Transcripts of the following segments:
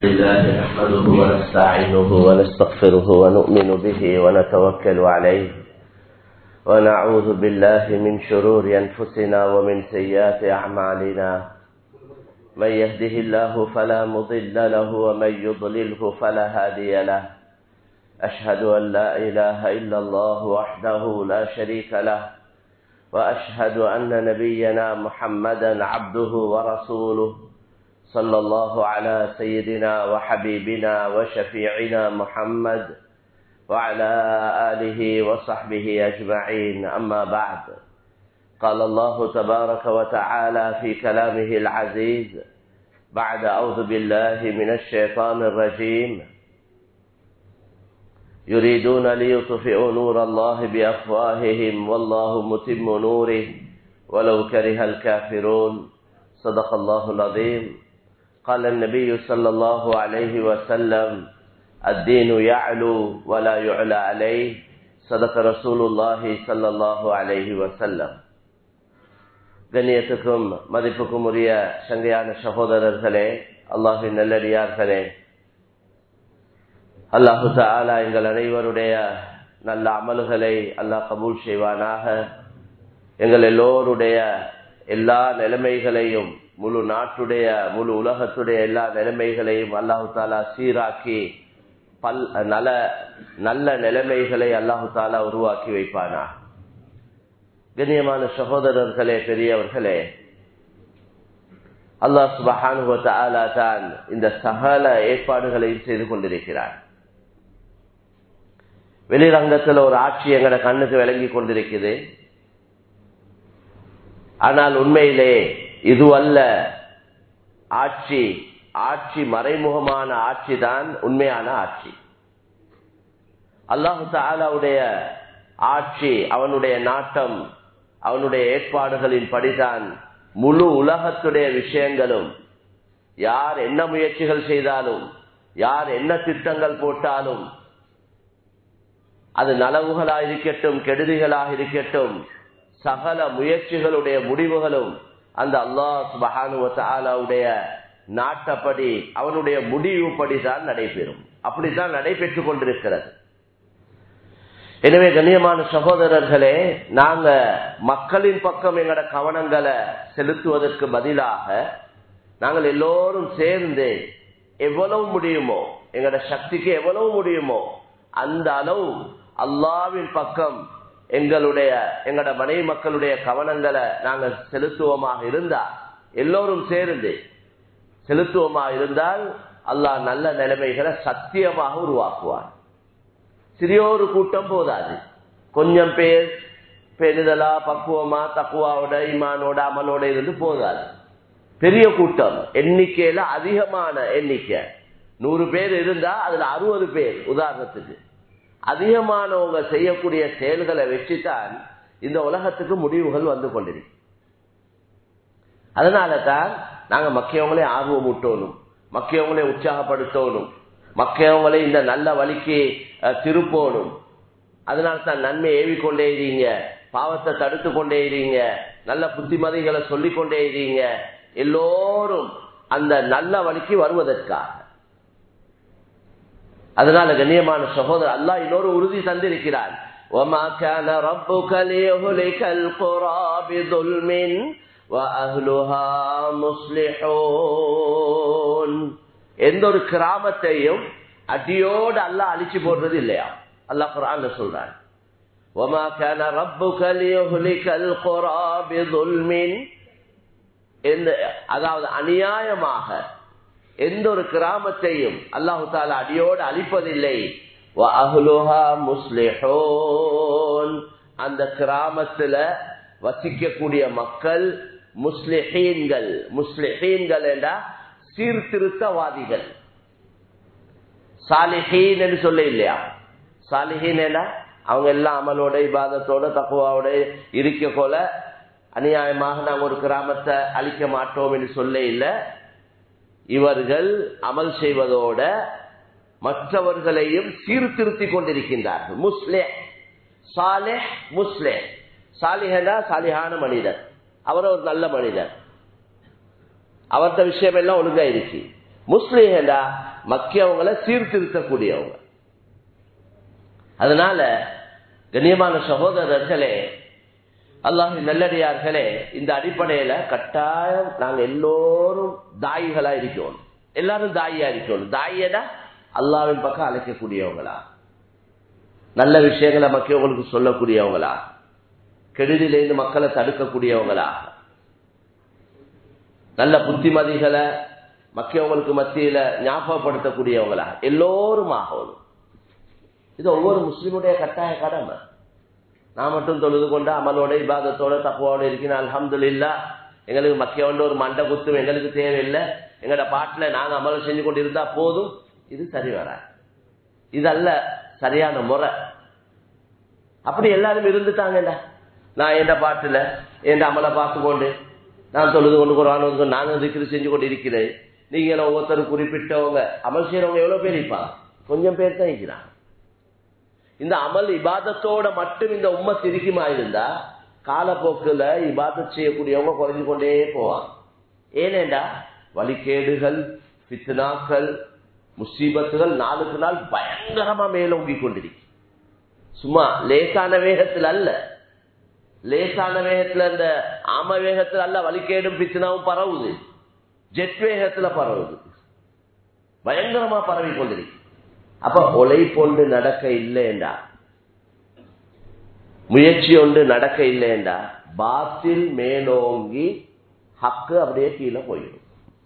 لله نحمده ونستعينه ونستغفره ونؤمن به ونتوكل عليه ونعوذ بالله من شرور أنفسنا ومن سيئات أعمالنا من يهده الله فلا مضل له ومن يضلله فلا هادي له أشهد أن لا إله إلا الله وحده لا شريك له وأشهد أن نبينا محمدا عبده ورسوله صلى الله على سيدنا وحبيبنا وشفيعنا محمد وعلى آله وصحبه أجمعين أما بعد قال الله تبارك وتعالى في كلامه العزيز بعد أعوذ بالله من الشيطان الرجيم يريدون ليطفئوا نور الله بأفواههم والله متم نوره ولو كره الكافرون صدق الله العظيم قال النبي صلى الله عليه وسلم الدين يعلو ولا يعلى عليه صدق رسول الله صلى الله عليه وسلم கண்ணியத்துக்கும் மதிப்புக்கும் உரிய சங்கையான சகோதரர்களே அல்லாஹின் நல்லடியார்களே அல்லாஹு தாலா எங்கள் அனைவருடைய நல்ல அமல்களை அல்லாஹ் கபூல் செய்வானாக எங்கள் எல்லோருடைய எல்லா நிலைமைகளையும் முழு நாட்டுடைய முழு உலகத்துடைய எல்லா நிலைமைகளையும் அல்லாஹு தாலா சீராக்கி பல் நல நல்ல நிலைமைகளை அல்லாஹு தாலா உருவாக்கி வைப்பானா கண்ணியமான சகோதரர்களே பெரியவர்களே அல்லாஹ் சுபஹானுவ தான் இந்த சகல ஏற்பாடுகளையும் செய்து கொண்டிருக்கிறார் வெளிரங்கத்தில் ஒரு ஆட்சி எங்கட கண்ணுக்கு விளங்கி கொண்டிருக்குது ஆனால் உண்மையிலே இது அல்ல ஆட்சி ஆட்சி மறைமுகமான ஆட்சி தான் உண்மையான ஆட்சி அல்லாஹு தாலாவுடைய ஆட்சி அவனுடைய நாட்டம் அவனுடைய ஏற்பாடுகளின் படிதான் முழு உலகத்துடைய விஷயங்களும் யார் என்ன முயற்சிகள் செய்தாலும் யார் என்ன திட்டங்கள் போட்டாலும் அது நலவுகளாக இருக்கட்டும் கெடுதிகளாக இருக்கட்டும் சகல முயற்சிகளுடைய முடிவுகளும் அந்த அல்லாஹ் சுபஹானுடைய நாட்டப்படி அவனுடைய முடிவுப்படி தான் நடைபெறும் அப்படித்தான் நடைபெற்றுக் கொண்டிருக்கிறது எனவே கண்ணியமான சகோதரர்களே நாங்க மக்களின் பக்கம் எங்கட கவனங்களை செலுத்துவதற்கு பதிலாக நாங்கள் எல்லோரும் சேர்ந்து எவ்வளவு முடியுமோ எங்கட சக்திக்கு எவ்வளவு முடியுமோ அந்த அளவு அல்லாவின் பக்கம் எங்களுடைய எங்கட மனைவி மக்களுடைய கவனங்களை நாங்கள் செலுத்துவோமாக இருந்தா எல்லோரும் சேர்ந்து செலுத்துவோமாக இருந்தால் அல்லாஹ் நல்ல நிலைமைகளை சத்தியமாக உருவாக்குவார் சிறியோரு கூட்டம் போதாது கொஞ்சம் பேர் பெரிதலா பக்குவமா தக்குவாவோட இமானோட அமலோட இருந்து போதாது பெரிய கூட்டம் எண்ணிக்கையில அதிகமான எண்ணிக்கை நூறு பேர் இருந்தா அதுல அறுபது பேர் உதாரணத்துக்கு அதிகமானவங்க செய்யக்கூடிய செயல்களை வச்சுதான் இந்த உலகத்துக்கு முடிவுகள் வந்து கொண்டிருக்கு அதனால தான் நாங்க மக்கியவங்களே ஆர்வம் ஊட்டணும் மக்கியவங்களே உற்சாகப்படுத்தணும் மக்கியவங்களே இந்த நல்ல வழிக்கு திருப்போணும் அதனால தான் நன்மை ஏவிக்கொண்டே இருங்க பாவத்தை தடுத்து கொண்டே இருங்க நல்ல புத்திமதிகளை சொல்லிக் கொண்டே இருங்க எல்லோரும் அந்த நல்ல வழிக்கு வருவதற்காக அதனால கண்ணியமான சகோதரர் அல்லா இன்னொரு உறுதி தந்திருக்கிறார் وما كان ربك ليهلك القرى بظلم واهلها مصلحون எந்த ஒரு கிராமத்தையும் அடியோடு அல்லாஹ் அழிச்சு போடுறது இல்லையா அல்லாஹ் குர்ஆன்ல சொல்றான் وما كان ربك ليهلك القرى بظلم அதாவது அநியாயமாக எந்த ஒரு கிராமத்தையும் அல்லாஹு தாலா அடியோடு அழிப்பதில்லை அந்த கிராமத்துல வசிக்கக்கூடிய மக்கள் முஸ்லிஹீன்கள் முஸ்லிஹீன்கள் என்றா சீர்திருத்தவாதிகள் சாலிஹீன் என்று சொல்ல இல்லையா சாலிஹீன் அவங்க எல்லாம் அமலோட இபாதத்தோட தக்குவாவோட இருக்க போல அநியாயமாக நாங்கள் ஒரு கிராமத்தை அழிக்க மாட்டோம் என்று சொல்ல இல்லை இவர்கள் அமல் செய்வதோட மற்றவர்களையும் சீர்திருத்திக் கொண்டிருக்கின்றார்கள் முஸ்லே சாலே முஸ்லே சாலிஹனா சாலிஹான மனிதர் அவர் ஒரு நல்ல மனிதர் அவர்த விஷயம் எல்லாம் ஒழுங்கா இருக்கு முஸ்லிம் மக்கியவங்களை சீர்திருத்தக்கூடியவங்க அதனால கண்ணியமான சகோதரர்களே அல்லாஹ் நல்லடியார்களே இந்த அடிப்படையில கட்டாயம் நாங்க எல்லோரும் தாயிகளா இருக்கணும் எல்லாரும் தாயியா இருக்கணும் தாயடா அல்லாவின் பக்கம் அழைக்கக்கூடியவங்களா நல்ல விஷயங்களை மக்களுக்கு சொல்லக்கூடியவங்களா கெடுதியிலிருந்து மக்களை தடுக்கக்கூடியவங்களா நல்ல புத்திமதிகளை மக்களுக்கு மத்தியில ஞாபகப்படுத்தக்கூடியவங்களா எல்லோரும் ஆகணும் இது ஒவ்வொரு முஸ்லீமுடைய கட்டாய கடமை நான் மட்டும் தொழுது கொண்டு அமலோட இபாதத்தோட தப்புவோட இருக்கிறேன் அலமது இல்லா எங்களுக்கு மக்கியோண்ட ஒரு மண்டை குத்தும் எங்களுக்கு தேவையில்லை எங்களோட பாட்டுல நாங்க அமல் செஞ்சு கொண்டு இருந்தா போதும் இது சரி வர இதல்ல சரியான முறை அப்படி எல்லாரும் இருந்துட்டாங்கல்ல நான் எந்த பாட்டுல எந்த அமலை பார்த்து கொண்டு நான் தொழுது கொண்டு குரான் நானும் இருக்கிறது செஞ்சு கொண்டு இருக்கிறேன் நீங்க ஒவ்வொருத்தரும் குறிப்பிட்டவங்க அமல் செய்யறவங்க எவ்வளவு பேர் இருப்பாங்க கொஞ்சம் பேர் தான் இருக்கிறாங்க இந்த அமல் இபாதத்தோட மட்டும் இந்த உண்மை சிரிக்குமா இருந்தா காலப்போக்கில் இபாதத் செய்யக்கூடியவங்க குறைஞ்சு கொண்டே போவாங்க ஏனேண்டா வழிகேடுகள் பித்னாக்கள் முசீபத்துகள் நாளுக்கு நாள் பயங்கரமா மேலோங்கி கொண்டிருக்கு சும்மா லேசான வேகத்தில் அல்ல லேசான வேகத்துல இந்த ஆம வேகத்துல அல்ல வழிகேடும் பித்னாவும் பரவுது ஜெட் வேகத்துல பரவுது பயங்கரமா பரவி கொண்டிருக்கு அப்ப ஒலை கொண்டு நடக்க இல்லைண்டா முயற்சி ஒன்று நடக்க இல்லைண்டா பாத்தில் மேலோங்கி ஹக்கு அப்படியே கீழே போயிடும்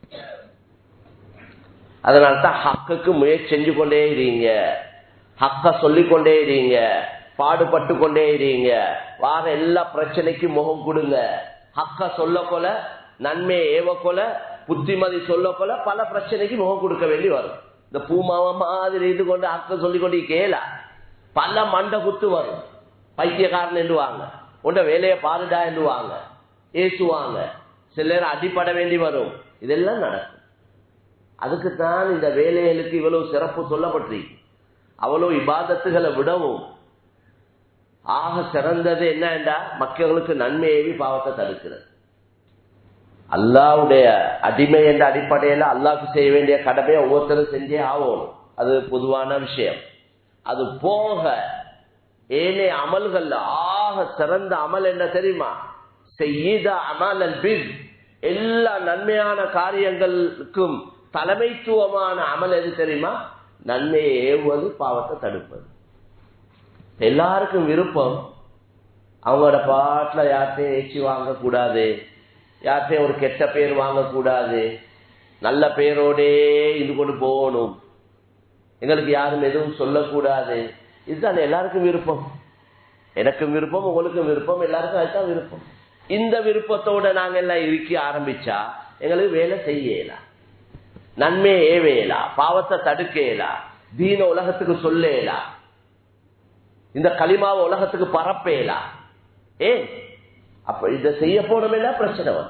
அதனால்தான் ஹக்குக்கு முயற்சி செஞ்சு கொண்டே இருங்க ஹக்க சொல்லிக்கொண்டே இருங்க பாடுபட்டு கொண்டே இருங்க வார எல்லா பிரச்சனைக்கும் முகம் கொடுங்க ஹக்க சொல்ல கொல நன்மையை ஏவ கொல புத்திமதி சொல்ல கொல பல பிரச்சனைக்கு முகம் கொடுக்க வேண்டி வரும் இந்த பூமாவ மாதிரி இது கொண்டு அக்க சொல்லி கொண்டு கேளா பல மண்டை குத்து வரும் பைத்தியக்காரன் என்றுவாங்க உண்ட வேலையை பாருடா என்றுவாங்க ஏசுவாங்க சில நேரம் அடிப்பட வேண்டி வரும் இதெல்லாம் நடக்கும் அதுக்குத்தான் இந்த வேலைகளுக்கு இவ்வளவு சிறப்பு சொல்லப்பட்டிருக்கு அவ்வளவு இபாதத்துகளை விடவும் ஆக சிறந்தது என்னண்டா மக்களுக்கு நன்மையேவி பாவத்தை தடுக்கிறது அல்லாவுடைய அடிமை என்ற அடிப்படையில அல்லாவுக்கு செய்ய வேண்டிய கடமையை ஒவ்வொருத்தரும் செஞ்சே ஆகணும் அது பொதுவான விஷயம் அது போக ஏனே அமல்கள் ஆக சிறந்த அமல் என்ன தெரியுமா செய்த அமல் பின் எல்லா நன்மையான காரியங்களுக்கும் தலைமைத்துவமான அமல் எது தெரியுமா நன்மையை ஏவுவது பாவத்தை தடுப்பது எல்லாருக்கும் விருப்பம் அவங்களோட பாட்டுல யார்கிட்டையும் ஏச்சி வாங்கக்கூடாது யார்கிட்டையும் ஒரு கெட்ட பேர் வாங்கக்கூடாது நல்ல பேரோடே இது கொண்டு போகணும் எங்களுக்கு யாரும் எதுவும் சொல்லக்கூடாது இதுதான் எல்லாருக்கும் விருப்பம் எனக்கும் விருப்பம் உங்களுக்கும் விருப்பம் எல்லாருக்கும் அதுதான் விருப்பம் இந்த விருப்பத்தோட நாங்க எல்லாம் இருக்கி ஆரம்பிச்சா எங்களுக்கு வேலை செய்யலாம் நன்மையை ஏவேலா பாவத்தை தடுக்கலா தீன உலகத்துக்கு சொல்லேலா இந்த களிமாவை உலகத்துக்கு பரப்பேலா ஏ அப்ப இத செய்ய போனோம்னா பிரச்சனை வரும்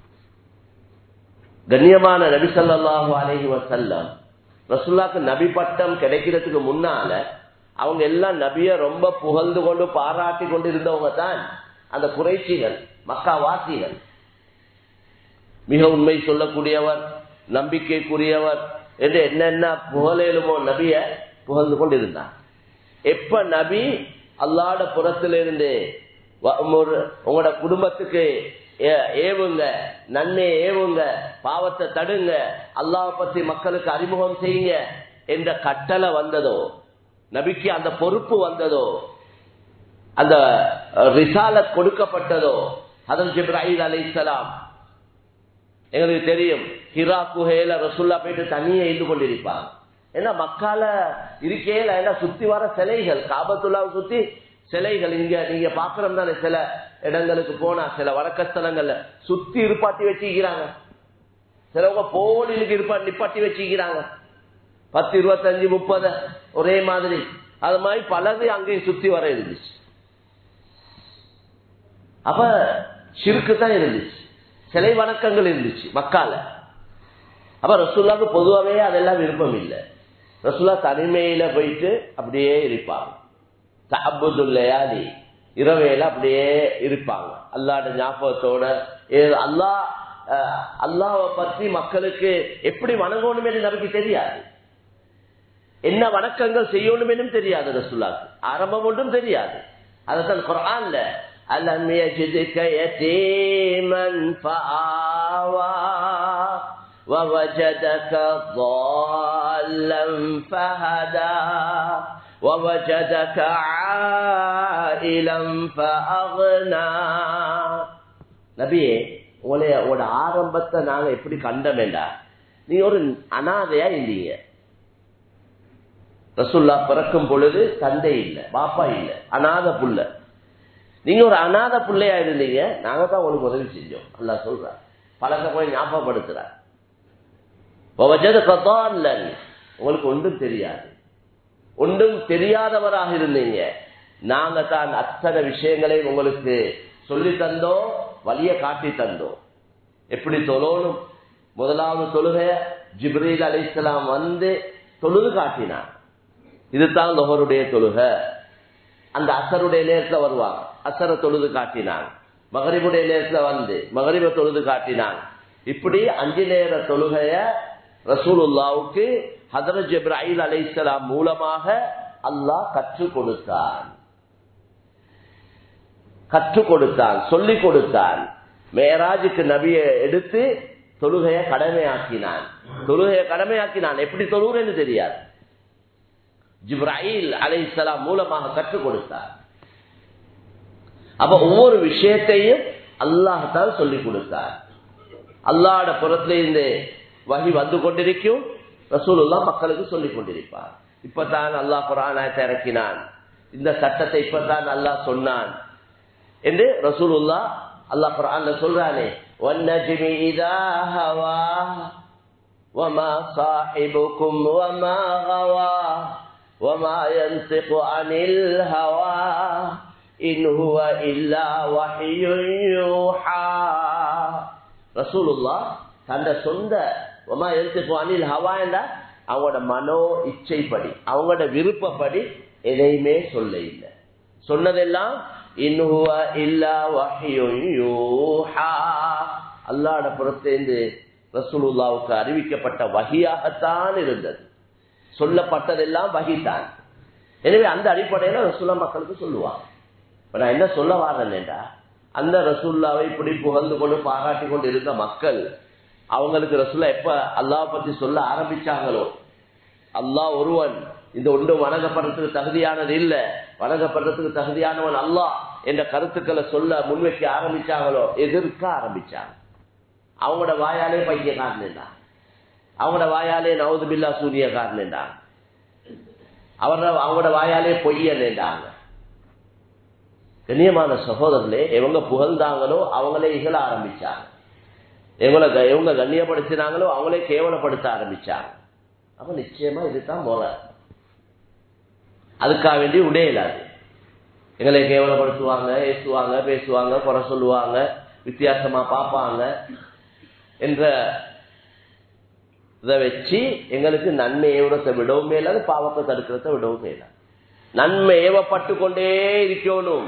கண்ணியமான நபி சொல்லாஹு அலஹி வசல்லம் ரசுல்லாக்கு நபி பட்டம் கிடைக்கிறதுக்கு முன்னால அவங்க எல்லாம் நபிய ரொம்ப புகழ்ந்து கொண்டு பாராட்டி கொண்டு இருந்தவங்க தான் அந்த குறைச்சிகள் மக்கா வாசிகள் மிக உண்மை சொல்லக்கூடியவர் நம்பிக்கைக்குரியவர் என்று என்னென்ன புகழேலுமோ நபிய புகழ்ந்து கொண்டிருந்தார் எப்ப நபி அல்லாட புறத்திலிருந்து உங்களோட குடும்பத்துக்கு ஏவுங்க நன்மையை ஏவுங்க பாவத்தை தடுங்க அல்லாவை பத்தி மக்களுக்கு அறிமுகம் செய்யுங்க என்ற கட்டளை வந்ததோ நபிக்கு அந்த பொறுப்பு வந்ததோ அந்த ரிசாலத் கொடுக்கப்பட்டதோ அதன் ஜிப்ராஹில் அலி இஸ்லாம் எங்களுக்கு தெரியும் ஹிரா குஹேல ரசுல்லா போயிட்டு தனியே இருந்து கொண்டிருப்பாங்க ஏன்னா மக்கால இருக்கேல ஏன்னா சுத்தி வர சிலைகள் காபத்துல்லாவை சுத்தி சிலைகள் இங்க நீங்க பாக்குறோம் தானே சில இடங்களுக்கு போனா சில வழக்க ஸ்தலங்கள்ல சுத்தி இருப்பாட்டி வச்சுக்கிறாங்க சிலவங்க போலினுக்கு இருப்பா நிப்பாட்டி வச்சுக்கிறாங்க பத்து இருபத்தஞ்சு முப்பது ஒரே மாதிரி அது மாதிரி பலது அங்கேயும் சுத்தி வர இருந்துச்சு அப்ப சிறுக்கு தான் இருந்துச்சு சிலை வணக்கங்கள் இருந்துச்சு மக்கால அப்ப ரசுல்லாவுக்கு பொதுவாகவே அதெல்லாம் விருப்பம் இல்லை ரசுல்லா தனிமையில போயிட்டு அப்படியே இருப்பாங்க தபுதுல்லையாதி இரவையில அப்படியே இருப்பாங்க அல்லாட ஞாபகத்தோட அல்லா அல்லாவை பத்தி மக்களுக்கு எப்படி வணங்கணுமே நமக்கு தெரியாது என்ன வணக்கங்கள் செய்யணும் தெரியாது ரசுல்லாக்கு ஆரம்பம் ஒன்றும் தெரியாது அதான் குரான்ல அலம் يجدك يتيما فآوى ووجدك ضالا فهدى ووجدك عائلا فأغنى நபியே உங்களைய உங்களோட ஆரம்பத்தை நாங்க எப்படி கண்டமேண்டா நீ ஒரு அனாதையா இல்லீங்க ரசுல்லா பிறக்கும் பொழுது தந்தை இல்ல பாப்பா இல்ல அநாத புள்ள நீங்க ஒரு அநாத பிள்ளையா இருந்தீங்க நாங்க தான் உங்களுக்கு உதவி செஞ்சோம் அல்லா சொல்ற பழக்க போய் ஞாபகப்படுத்துறார் உங்களுக்கு ஒன்றும் தெரியாது ஒன்றும் தெரியாதவராக இருந்தீங்க நாங்க தான் அத்தனை விஷயங்களை உங்களுக்கு சொல்லி தந்தோம் வழிய காட்டி தந்தோம் எப்படி தொழணும் முதலாவது தொழுகை ஜிப்ரீல் அலிஸ்லாம் வந்து தொழுது காட்டினார் இதுதான் லொஹருடைய தொழுக அந்த அசருடைய நேரத்தில் வருவாங்க அசர தொழுது காட்டினாங்க மகரிபுடைய நேரத்தில் வந்து மகரிப தொழுது காட்டினாங்க இப்படி அஞ்சு நேர தொழுகைய ரசூலுல்லாவுக்கு ஹதரத் ஜிப்ராஹில் அலைசலாம் மூலமாக அல்லாஹ் கற்றுக் கொடுத்தான் கற்றுக் கொடுத்தான் சொல்லிக் கொடுத்தான் மேராஜுக்கு நபியை எடுத்து தொழுகையை கடமையாக்கினான் தொழுகையை கடமையாக்கினான் எப்படி தொழுகிறேன்னு தெரியாது ஜிப்ராஹில் அலைசலாம் மூலமாக கற்றுக் கொடுத்தார் அப்ப ஒவ்வொரு விஷயத்தையும் அல்லாஹால் சொல்லிக் கொடுத்தார் அல்லாட புறத்துல இருந்து வகி வந்து கொண்டிருக்கும் ரசூலுல்லா மக்களுக்கு சொல்லிக் கொண்டிருப்பார் இப்பதான் அல்லாஹ் குரானாயத்தை இறக்கினான் இந்த சட்டத்தை இப்பதான் அல்லாஹ் சொன்னான் என்று ரசூலுல்லா அல்லாஹ் குரான்ல சொல்றானே والنجم إذا هوى وما صاحبكم وما غوى وما ينطق عن الهوى إن هو إلا وحي يوحى رسول الله தந்த சொந்த ஒமா எழுத்துக்கு அணில் ஹவா என்ற அவங்களோட மனோ இச்சைப்படி அவங்களோட விருப்பப்படி எதையுமே சொல்ல இல்லை சொன்னதெல்லாம் இன்னுவ இல்லா வஹியூஹா அல்லாட புறத்தேந்து ரசூலுல்லாவுக்கு அறிவிக்கப்பட்ட வகியாகத்தான் இருந்தது சொல்லப்பட்டதெல்லாம் வகித்தான் எனவே அந்த அடிப்படையில ரசூல்லா மக்களுக்கு சொல்லுவாங்க இப்ப நான் என்ன சொல்ல வாரேன்டா அந்த ரசூல்லாவை இப்படி புகழ்ந்து கொண்டு பாராட்டி கொண்டு இருந்த மக்கள் அவங்களுக்கு ரசூல்லா எப்ப அல்லாஹ் பத்தி சொல்ல ஆரம்பிச்சாங்களோ அல்லாஹ் ஒருவன் இந்த ஒன்று வணங்கப்படுறதுக்கு தகுதியானது இல்ல வணங்கப்படுறதுக்கு தகுதியானவன் அல்லாஹ் என்ற கருத்துக்களை சொல்ல முன்வைக்க ஆரம்பிச்சாங்களோ எதிர்க்க ஆரம்பிச்சாங்க அவங்களோட வாயாலே பைத்தியக்காரன் அவங்களோட வாயாலே நவுது பில்லா சூரியக்காரன் அவர அவங்களோட வாயாலே பொய்யன்றாங்க கண்ணியமான சகோதரர்களே இவங்க புகழ்ந்தாங்களோ அவங்களே இகழ ஆரம்பிச்சாங்க இவங்களை இவங்க கண்ணியப்படுத்தினாங்களோ அவங்களே கேவலப்படுத்த ஆரம்பிச்சாங்க அப்ப நிச்சயமா இதுதான் முறை அதுக்காக வேண்டி உடையலாது எங்களை கேவலப்படுத்துவாங்க ஏசுவாங்க பேசுவாங்க குறை சொல்லுவாங்க வித்தியாசமா பார்ப்பாங்க என்ற இதை வச்சு எங்களுக்கு நன்மை ஏவுறத்தை விடவும் மேலாது பாவத்தை தடுக்கிறத விடவும் மேலாது நன்மை ஏவப்பட்டு கொண்டே இருக்கணும்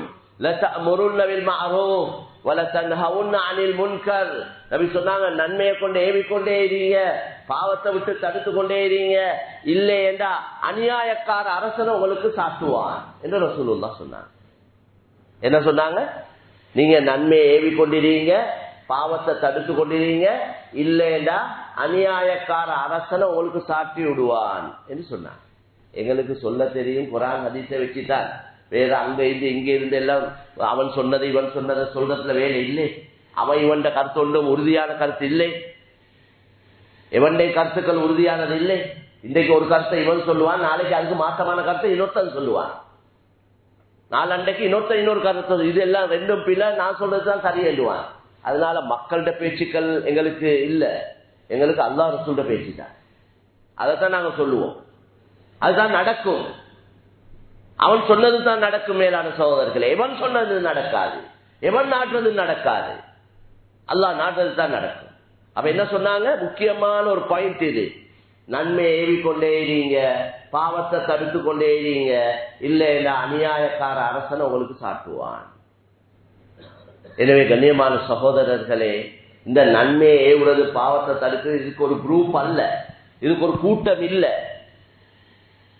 சொன்னாங்க நன்மையை கொண்டு ஏவிக்கொண்டே இருங்க பாவத்தை விட்டு தடுத்து கொண்டே இருங்க இல்லை என்றா அநியாயக்கார அரசனை உங்களுக்கு சாட்டுவான் என்று ரசூலுல்லா சொன்னாங்க என்ன சொன்னாங்க நீங்க நன்மையை ஏவி கொண்டிருங்க பாவத்தை தடுத்து கொண்டிருங்க இல்லைண்டா அநியாயக்கார அரசனை உங்களுக்கு சாட்டி விடுவான் என்று சொன்னான் எங்களுக்கு சொல்ல தெரியும் குரான் ஹதீஸை வச்சுட்டான் வேற அங்க இருந்து இங்க இருந்து எல்லாம் அவன் சொன்னது இவன் சொன்னதை சொல்றதுல வேலை இல்லை அவன் இவன் கருத்து ஒன்றும் உறுதியான கருத்து இல்லை இவனுடைய கருத்துக்கள் உறுதியானது இல்லை இன்றைக்கு ஒரு கருத்தை இவன் சொல்லுவான் நாளைக்கு அதுக்கு மாற்றமான கருத்தை இன்னொருத்தன் சொல்லுவான் நாலண்டைக்கு இன்னொருத்தன் இன்னொரு கருத்து இது எல்லாம் ரெண்டும் பிள்ளை நான் சொல்றதுதான் சரியல்லுவான் அதனால மக்கள்கிட்ட பேச்சுக்கள் எங்களுக்கு இல்ல எங்களுக்கு அல்லா ரசூல்ட பேச்சு தான் அதைத்தான் நாங்க சொல்லுவோம் அதுதான் நடக்கும் அவன் சொன்னது தான் நடக்கும் மேலான சகோதரர்களே எவன் சொன்னது நடக்காது எவன் நாட்டுறது நடக்காது அல்லா நாட்டுறது தான் நடக்கும் அப்ப என்ன சொன்னாங்க முக்கியமான ஒரு பாயிண்ட் இது நன்மையை ஏவிக்கொண்டே இருங்க பாவத்தை தடுத்து கொண்டே இருங்க இல்ல இல்ல அநியாயக்கார அரசனை உங்களுக்கு சாட்டுவான் எனவே கண்ணியமான சகோதரர்களே இந்த நன்மையை ஏவுறது பாவத்தை தடுக்கிறது இதுக்கு ஒரு குரூப் அல்ல இதுக்கு ஒரு கூட்டம் இல்ல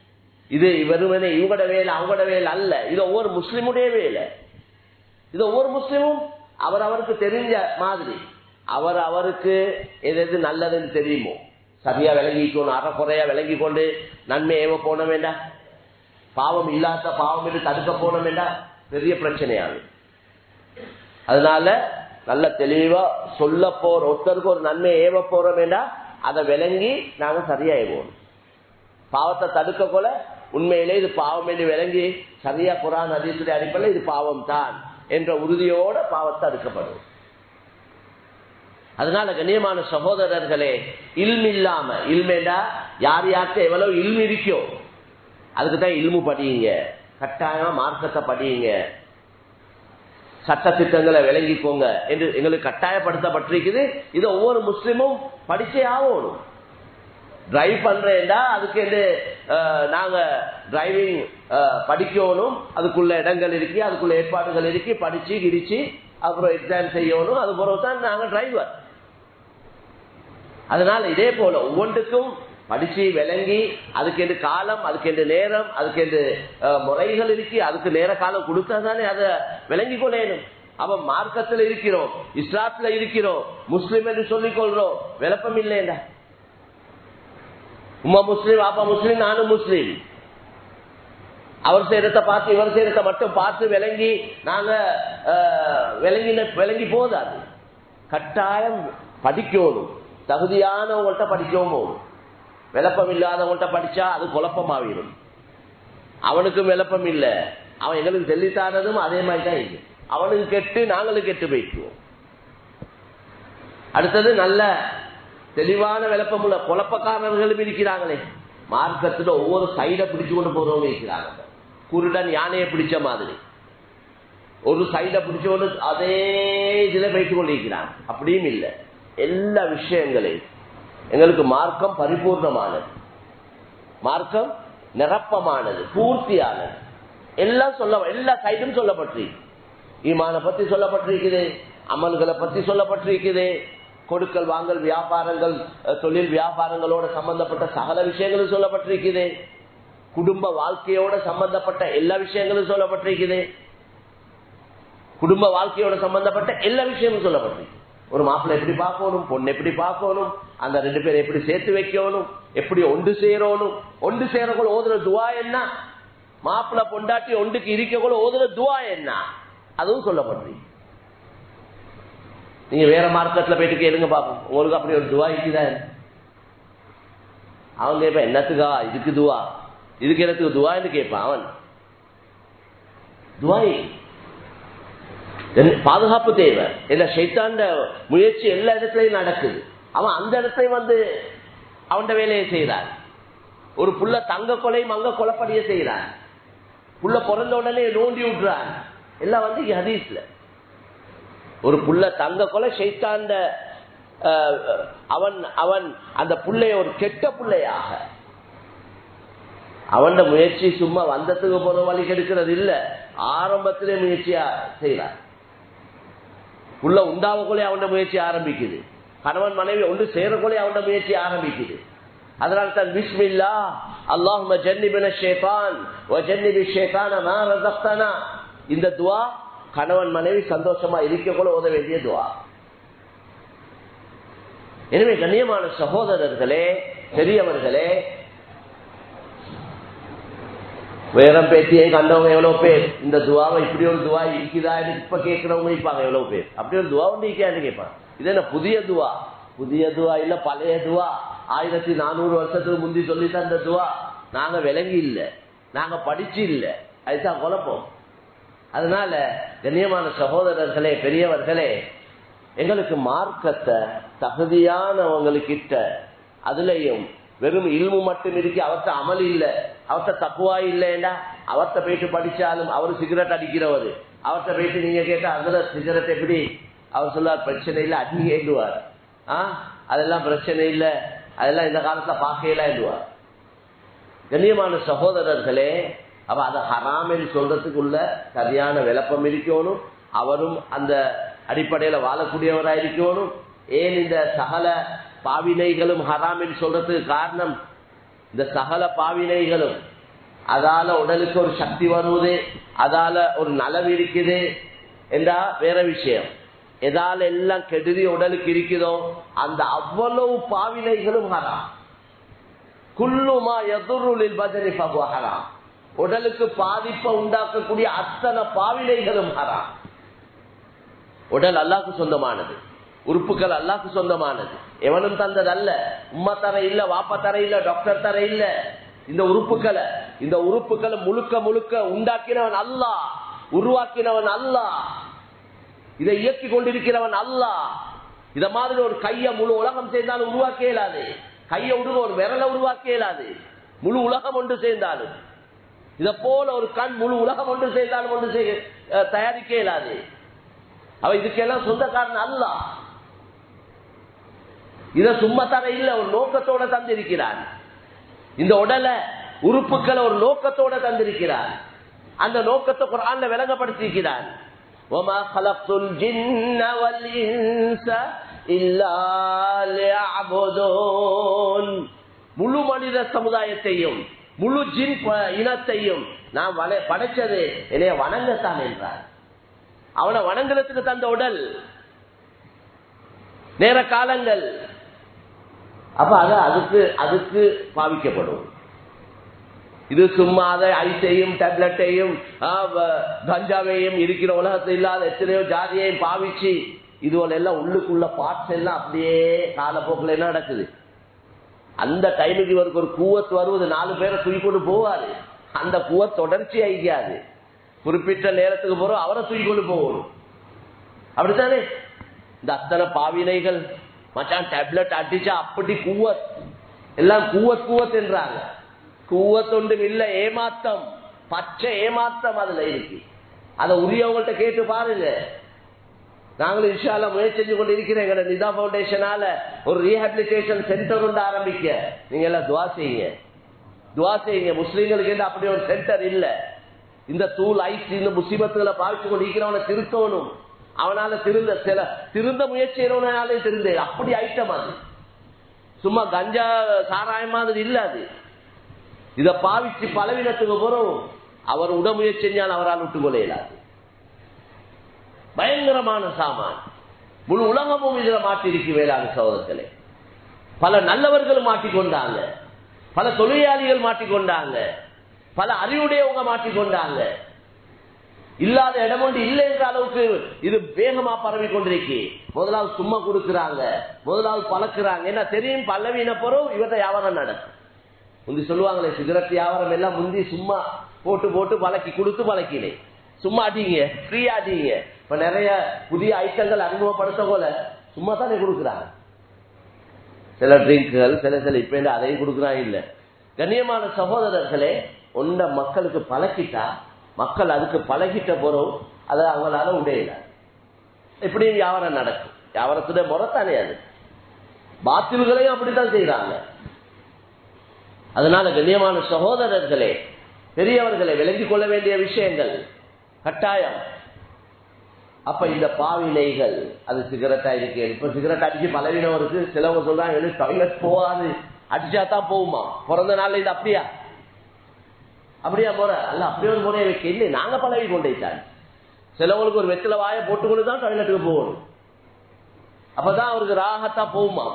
இது வெறுமனே இவங்களோட வேலை அவங்களோட வேலை அல்ல இது ஒவ்வொரு முஸ்லிமுடைய வேலை இது ஒவ்வொரு முஸ்லிமும் அவர் அவருக்கு தெரிஞ்ச மாதிரி அவர் அவருக்கு எது எது நல்லதுன்னு தெரியுமோ சரியா விளங்கிக்கணும் அறக்குறையா விளங்கி கொண்டு நன்மை ஏவ போன வேண்டாம் பாவம் இல்லாத பாவம் என்று தடுக்க போன வேண்டாம் பெரிய பிரச்சனையாகும் அதனால நல்ல தெளிவா சொல்ல போற ஒருத்தருக்கு ஒரு நன்மை ஏவ போற வேண்டாம் அதை விளங்கி நாங்க சரியா ஏவோம் பாவத்தை தடுக்க போல உண்மையிலே இது பாவம் என்று விளங்கி சரியா குரான் அதிசுடைய அடிப்படையில் இது பாவம் தான் என்ற உறுதியோட பாவத்தை தடுக்கப்படும் அதனால கண்ணியமான சகோதரர்களே இல்ம் இல்லாம இல்மேண்டா யார் யார்கிட்ட எவ்வளவு இல்மு இருக்கோ அதுக்குதான் இல்மு படியுங்க கட்டாயமா மார்க்கத்தை படியுங்க சட்ட திட்டங்களை விளங்கிக்கோங்க என்று எங்களுக்கு கட்டாயப்படுத்தப்பட்டிருக்குது இது ஒவ்வொரு முஸ்லிமும் படிச்சே ஆகணும் டிரைவ் பண்றேன்டா அதுக்கு வந்து நாங்க டிரைவிங் படிக்கணும் அதுக்குள்ள இடங்கள் இருக்கு அதுக்குள்ள ஏற்பாடுகள் இருக்கு படிச்சு கிடிச்சு அப்புறம் எக்ஸாம் செய்யணும் அது பிறகு தான் நாங்க டிரைவர் அதனால இதே போல ஒவ்வொன்றுக்கும் படிச்சு விளங்கி அதுக்கு என்று காலம் அதுக்கு என்று நேரம் அதுக்கு என்று முறைகள் இருக்கு அதுக்கு நேர காலம் கொடுத்தா தானே அதை விளங்கி கொள்ளணும் அவன் மார்க்கத்தில் இருக்கிறோம் இஸ்லாத்துல இருக்கிறோம் முஸ்லிம் என்று சொல்லிக் கொள்றோம் விளப்பம் இல்லைண்டா உமா முஸ்லீம் அப்பா முஸ்லீம் நானும் முஸ்லீம் அவர் செய்யறத பார்த்து இவர் செய்யறத மட்டும் பார்த்து விளங்கி நாங்க விளங்கி விளங்கி போதாது கட்டாயம் படிக்கணும் தகுதியானவங்கள்ட்ட படிக்கவும் விளப்பம் இல்லாதவங்கள்ட்ட படிச்சா அது குழப்பமாவிடும் அவனுக்கும் விளப்பம் இல்லை அவன் எங்களுக்கு தெளித்தானதும் அதே மாதிரி தான் இது அவனுக்கு கெட்டு நாங்களும் கெட்டு போயிட்டுவோம் அடுத்தது நல்ல தெளிவான விளப்பம் உள்ள குழப்பக்காரர்களும் இருக்கிறாங்களே மார்க்கத்துல ஒவ்வொரு சைட பிடிச்சு கொண்டு போறவங்க இருக்கிறாங்க குருடன் யானையை பிடிச்ச மாதிரி ஒரு சைட பிடிச்சு கொண்டு அதே இதுல போயிட்டு கொண்டிருக்கிறாங்க அப்படியும் இல்லை எல்லா விஷயங்களையும் எங்களுக்கு மார்க்கம் பரிபூர்ணமானது மார்க்கம் நிரப்பமானது பூர்த்தியானது எல்லாம் சொல்ல எல்லா சைடும் சொல்லப்பட்டிருக்கு ஈமான பத்தி சொல்லப்பட்டிருக்குது அமல்களை பத்தி சொல்லப்பட்டிருக்குது கொடுக்கல் வாங்கல் வியாபாரங்கள் தொழில் வியாபாரங்களோட சம்பந்தப்பட்ட சகல விஷயங்களும் சொல்லப்பட்டிருக்குது குடும்ப வாழ்க்கையோட சம்பந்தப்பட்ட எல்லா விஷயங்களும் சொல்லப்பட்டிருக்குது குடும்ப வாழ்க்கையோட சம்பந்தப்பட்ட எல்லா விஷயமும் சொல்லப்பட்டிருக்கு ஒரு மாப்பிள்ளை எப்படி பார்க்கணும் பொண்ணு எப்படி பார்க்கணும் அந்த ரெண்டு பேரும் எப்படி சேர்த்து வைக்கணும் எப்படி ஒன்று சேரணும் ஒன்று சேரக்குள்ள ஓதுற துவா என்ன மாப்பிள்ளை பொண்டாட்டி ஒன்றுக்கு இருக்கக்குள்ள ஓதுற துவா என்ன அதுவும் சொல்லப்பட்டிருக்கு நீங்க வேற மார்க்கெட்ல போயிட்டு கேளுங்க பாப்போம் உங்களுக்கு அப்படி ஒரு துவா இருக்குதான் அவன் கேட்பான் என்னத்துக்கா இதுக்கு துவா இதுக்கு என்னத்துக்கு துவான்னு கேட்பான் அவன் துவாய் பாதுகாப்பு தேவை இல்ல சைத்தாண்ட முயற்சி எல்லா இடத்துலயும் நடக்குது அவன் அந்த இடத்தையும் வந்து அவன் வேலையை செய்யறான் ஒரு புள்ள தங்க கொலை மங்க கொலைப்படிய செய்யறான் புள்ள பிறந்த உடனே நோண்டி விட்டுறான் எல்லாம் வந்து ஹதீஸ்ல ஒரு புள்ள தங்க கொலை சைத்தாண்ட அவன் அவன் அந்த புள்ளைய ஒரு கெட்ட பிள்ளையாக அவன் முயற்சி சும்மா வந்ததுக்கு போற வழி கெடுக்கிறது இல்ல ஆரம்பத்திலே முயற்சியா செய்யறான் உள்ள உண்டாவக்குள்ளே அவன் முயற்சி ஆரம்பிக்குது கணவன் மனைவி ஒன்று சேரக்குள்ளே அவன் முயற்சி ஆரம்பிக்குது அதனால தான் பிஸ்மில்லா அல்லாஹும ஜன்னிபின ஷேதான் ஜன்னிபி ஷேதான ரசப்தானா இந்த துவா கணவன் மனைவி சந்தோஷமா இருக்க கூட உத வேண்டிய துவா எனவே கண்ணியமான சகோதரர்களே பெரியவர்களே வேறம் பேத்தியை கண்டவங்க எவ்வளவு பேர் இந்த துவாவை இப்படி ஒரு துவா இருக்குதா இப்ப கேட்கிறவங்க இருப்பாங்க எவ்வளவு பேர் அப்படி ஒரு துவா வந்து இருக்கான்னு கேட்பாங்க இது என்ன புதிய துவா புதிய துவா இல்ல பழைய துவா ஆயிரத்தி நானூறு வருஷத்துக்கு முந்தி சொல்லி தந்த துவா நாங்க விளங்கி இல்ல நாங்க படிச்சு இல்ல அதுதான் குழப்பம் அதனால கண்ணியமான சகோதரர்களே பெரியவர்களே எங்களுக்கு மார்க்கத்தை தகுதியானவங்களுக்கிட்ட அதுலயும் வெறும் இல்மு மட்டும் இருக்கு அவர்த்த அமல் இல்ல அவர்த்த தப்புவா இல்லைண்டா அவர்த்த போயிட்டு படிச்சாலும் அவர் சிகரெட் அடிக்கிறவர் அவர்த்த போயிட்டு நீங்க கேட்டா அதுல சிகரெட் எப்படி அவர் சொல்லார் பிரச்சனை இல்ல அடி ஏண்டுவார் ஆஹ் அதெல்லாம் பிரச்சனை இல்ல அதெல்லாம் இந்த காலத்துல பார்க்கலாம் எழுதுவார் கண்ணியமான சகோதரர்களே அவ அதை ஹராமில் சொல்றதுக்குள்ள சரியான விளப்பம் இருக்கணும் அவரும் அந்த அடிப்படையில வாழக்கூடியவரா இருக்கணும் ஏன் இந்த சகல பாவினைகளும் ஹராமில் சொல்றதுக்கு காரணம் இந்த சகல பாவினைகளும் அதால உடலுக்கு ஒரு சக்தி வருவது அதால ஒரு நலவு இருக்குது என்றா வேற விஷயம் எதால எல்லாம் கெடுதி உடலுக்கு இருக்குதோ அந்த அவ்வளவு பாவினைகளும் ஹராம் குல்லுமா எதிர்லில் பஜனை ஹராம் உடலுக்கு பாதிப்பை உண்டாக்கக்கூடிய அத்தனை பாவினைகளும் ஹராம் உடல் அல்லாக்கு சொந்தமானது உறுப்புகள் அல்லாக்கு சொந்தமானது எவனும் தந்தது அல்ல உம்மா தர இல்ல வாப்ப தர இல்ல டாக்டர் தர இல்ல இந்த உறுப்புகளை இந்த உறுப்புகளை முழுக்க முழுக்க உண்டாக்கினவன் அல்லா உருவாக்கினவன் அல்லா இதை இயக்கி கொண்டிருக்கிறவன் அல்லா இத மாதிரி ஒரு கைய முழு உலகம் சேர்ந்தாலும் உருவாக்க இயலாது கைய விடுங்க ஒரு விரலை உருவாக்க இயலாது முழு உலகம் ஒன்று சேர்ந்தாலும் இத போல ஒரு கண் முழு உலகம் ஒன்று சேர்ந்தாலும் ஒன்று செய்ய தயாரிக்க இயலாது அவ இதுக்கெல்லாம் சொந்தக்காரன் அல்ல இத சும்மா தர இல்ல ஒரு நோக்கத்தோட தந்திருக்கிறான் இந்த உடலை உறுப்புகளை ஒரு நோக்கத்தோட தந்திருக்கிறான் அந்த நோக்கத்தை குரான்ல விளங்கப்படுத்திருக்கிறான் وما خلقت الجن والإنس إلا ليعبدون முழு மனித சமுதாயத்தையும் முழு ஜின் இனத்தையும் நான் படைச்சது என்னைய வணங்கத்தான் என்றார் அவனை வணங்குறதுக்கு தந்த உடல் நேர காலங்கள் அப்ப அது அதுக்கு அதுக்கு பாவிக்கப்படும் இது சும்மா அதை ஐஸையும் டேப்லெட்டையும் கஞ்சாவையும் இருக்கிற உலகத்தில் இல்லாத எத்தனையோ ஜாதியையும் பாவிச்சு இதுவரை எல்லாம் உள்ளுக்குள்ள பார்ட்ஸ் எல்லாம் அப்படியே காலப்போக்கில் என்ன நடக்குது அந்த டைமுக்கு இவருக்கு ஒரு கூவத்து வருவது நாலு பேரை தூக்கி கொண்டு போவாரு அந்த கூவ தொடர்ச்சி ஆகிக்காது குறிப்பிட்ட நேரத்துக்கு போறோம் அவரை தூக்கி கொண்டு போகணும் அப்படித்தானே இந்த அத்தனை பாவினைகள் மச்சான் டேப்லெட் அடிச்சா அப்படி கூவத் எல்லாம் கூவத் கூவத் என்றாங்க கூவத்தொண்டும் இல்ல ஏமாத்தம் பச்சை ஏமாத்தம் அதுல இருக்கு அதை உரியவங்கள்ட்ட கேட்டு பாருங்க நாங்களும் இன்ஷால முயற்சி செஞ்சு கொண்டு இருக்கிறேன் எங்க நிதா பவுண்டேஷனால ஒரு ரீஹபிலிட்டேஷன் சென்டர் ஒன்று ஆரம்பிக்க நீங்க எல்லாம் துவா செய்யுங்க துவா செய்யுங்க முஸ்லீம்களுக்கு அப்படி ஒரு சென்டர் இல்ல இந்த தூள் ஐஸ் இந்த முசிபத்துகளை பாவிச்சு கொண்டு இருக்கிறவனை திருத்தணும் அவனால திருந்த சில திருந்த முயற்சி செய்யறவனாலே திருந்த அப்படி ஐட்டம் அது சும்மா கஞ்சா சாராயம் மாதிரி இல்ல அது இத பாவிச்சு பலவீனத்துக்கு போறோம் அவர் உடமுயற்சி செஞ்சால் அவரால் விட்டு கொள்ளையிடாது பயங்கரமான சாமான் முழு உலகமும் இதுல மாட்டிருக்கு வேளாண் சோதர்களே பல நல்லவர்கள் மாட்டிக்கொண்டாங்க பல தொழிலாளிகள் மாட்டிக்கொண்டாங்க பல அறிவுடையவங்க மாட்டிக்கொண்டாங்க இல்லாத இடம் ஒன்று இல்லை என்ற அளவுக்கு இது வேகமா பரவி கொண்டிருக்கு முதலாவது சும்மா கொடுக்கிறாங்க முதலாவது பழக்கிறாங்க என்ன தெரியும் பல்லவீன பொருள் இவற்றை வியாபாரம் நடக்கும் முந்தி சொல்லுவாங்களே சிகரெட் வியாபாரம் எல்லாம் முந்தி சும்மா போட்டு போட்டு பழக்கி கொடுத்து பழக்கினேன் சும்மா அடிங்க ஃப்ரீயா அடிங்க இப்ப நிறைய புதிய ஐட்டங்கள் அறிமுகப்படுத்த போல சும்மா தானே கொடுக்குறாங்க சில ட்ரிங்க்குகள் சில சில இப்ப அதையும் கொடுக்குறாங்க இல்ல கண்ணியமான சகோதரர்களே ஒன்றை மக்களுக்கு பழக்கிட்டா மக்கள் அதுக்கு பழகிட்ட போறோம் அதை அவங்களால உடையல இப்படியும் வியாபாரம் நடக்கும் வியாபாரத்துடைய முறைத்தானே அது பாத்தில்களையும் அப்படித்தான் செய்யறாங்க அதனால கண்ணியமான சகோதரர்களே பெரியவர்களை விளங்கிக் கொள்ள வேண்டிய விஷயங்கள் கட்டாயம் அப்ப இந்த பாவினைகள் அது சிகரெட்டா இருக்கு இப்ப சிகரெட் அடிச்சு பலவீனம் இருக்கு சிலவங்க சொல்றாங்க டாய்லெட் போகாது அடிச்சா தான் போகுமா பிறந்த நாள்ல இது அப்படியா அப்படியா முறை அல்ல அப்படியே ஒரு முறையை வைக்க இல்லை நாங்க பழகி கொண்டேட்டாங்க சிலவங்களுக்கு ஒரு வெத்தில வாயை போட்டுக்கொண்டு தான் டாய்லெட்டுக்கு போகணும் அப்பதான் அவருக்கு ராகத்தா போகுமா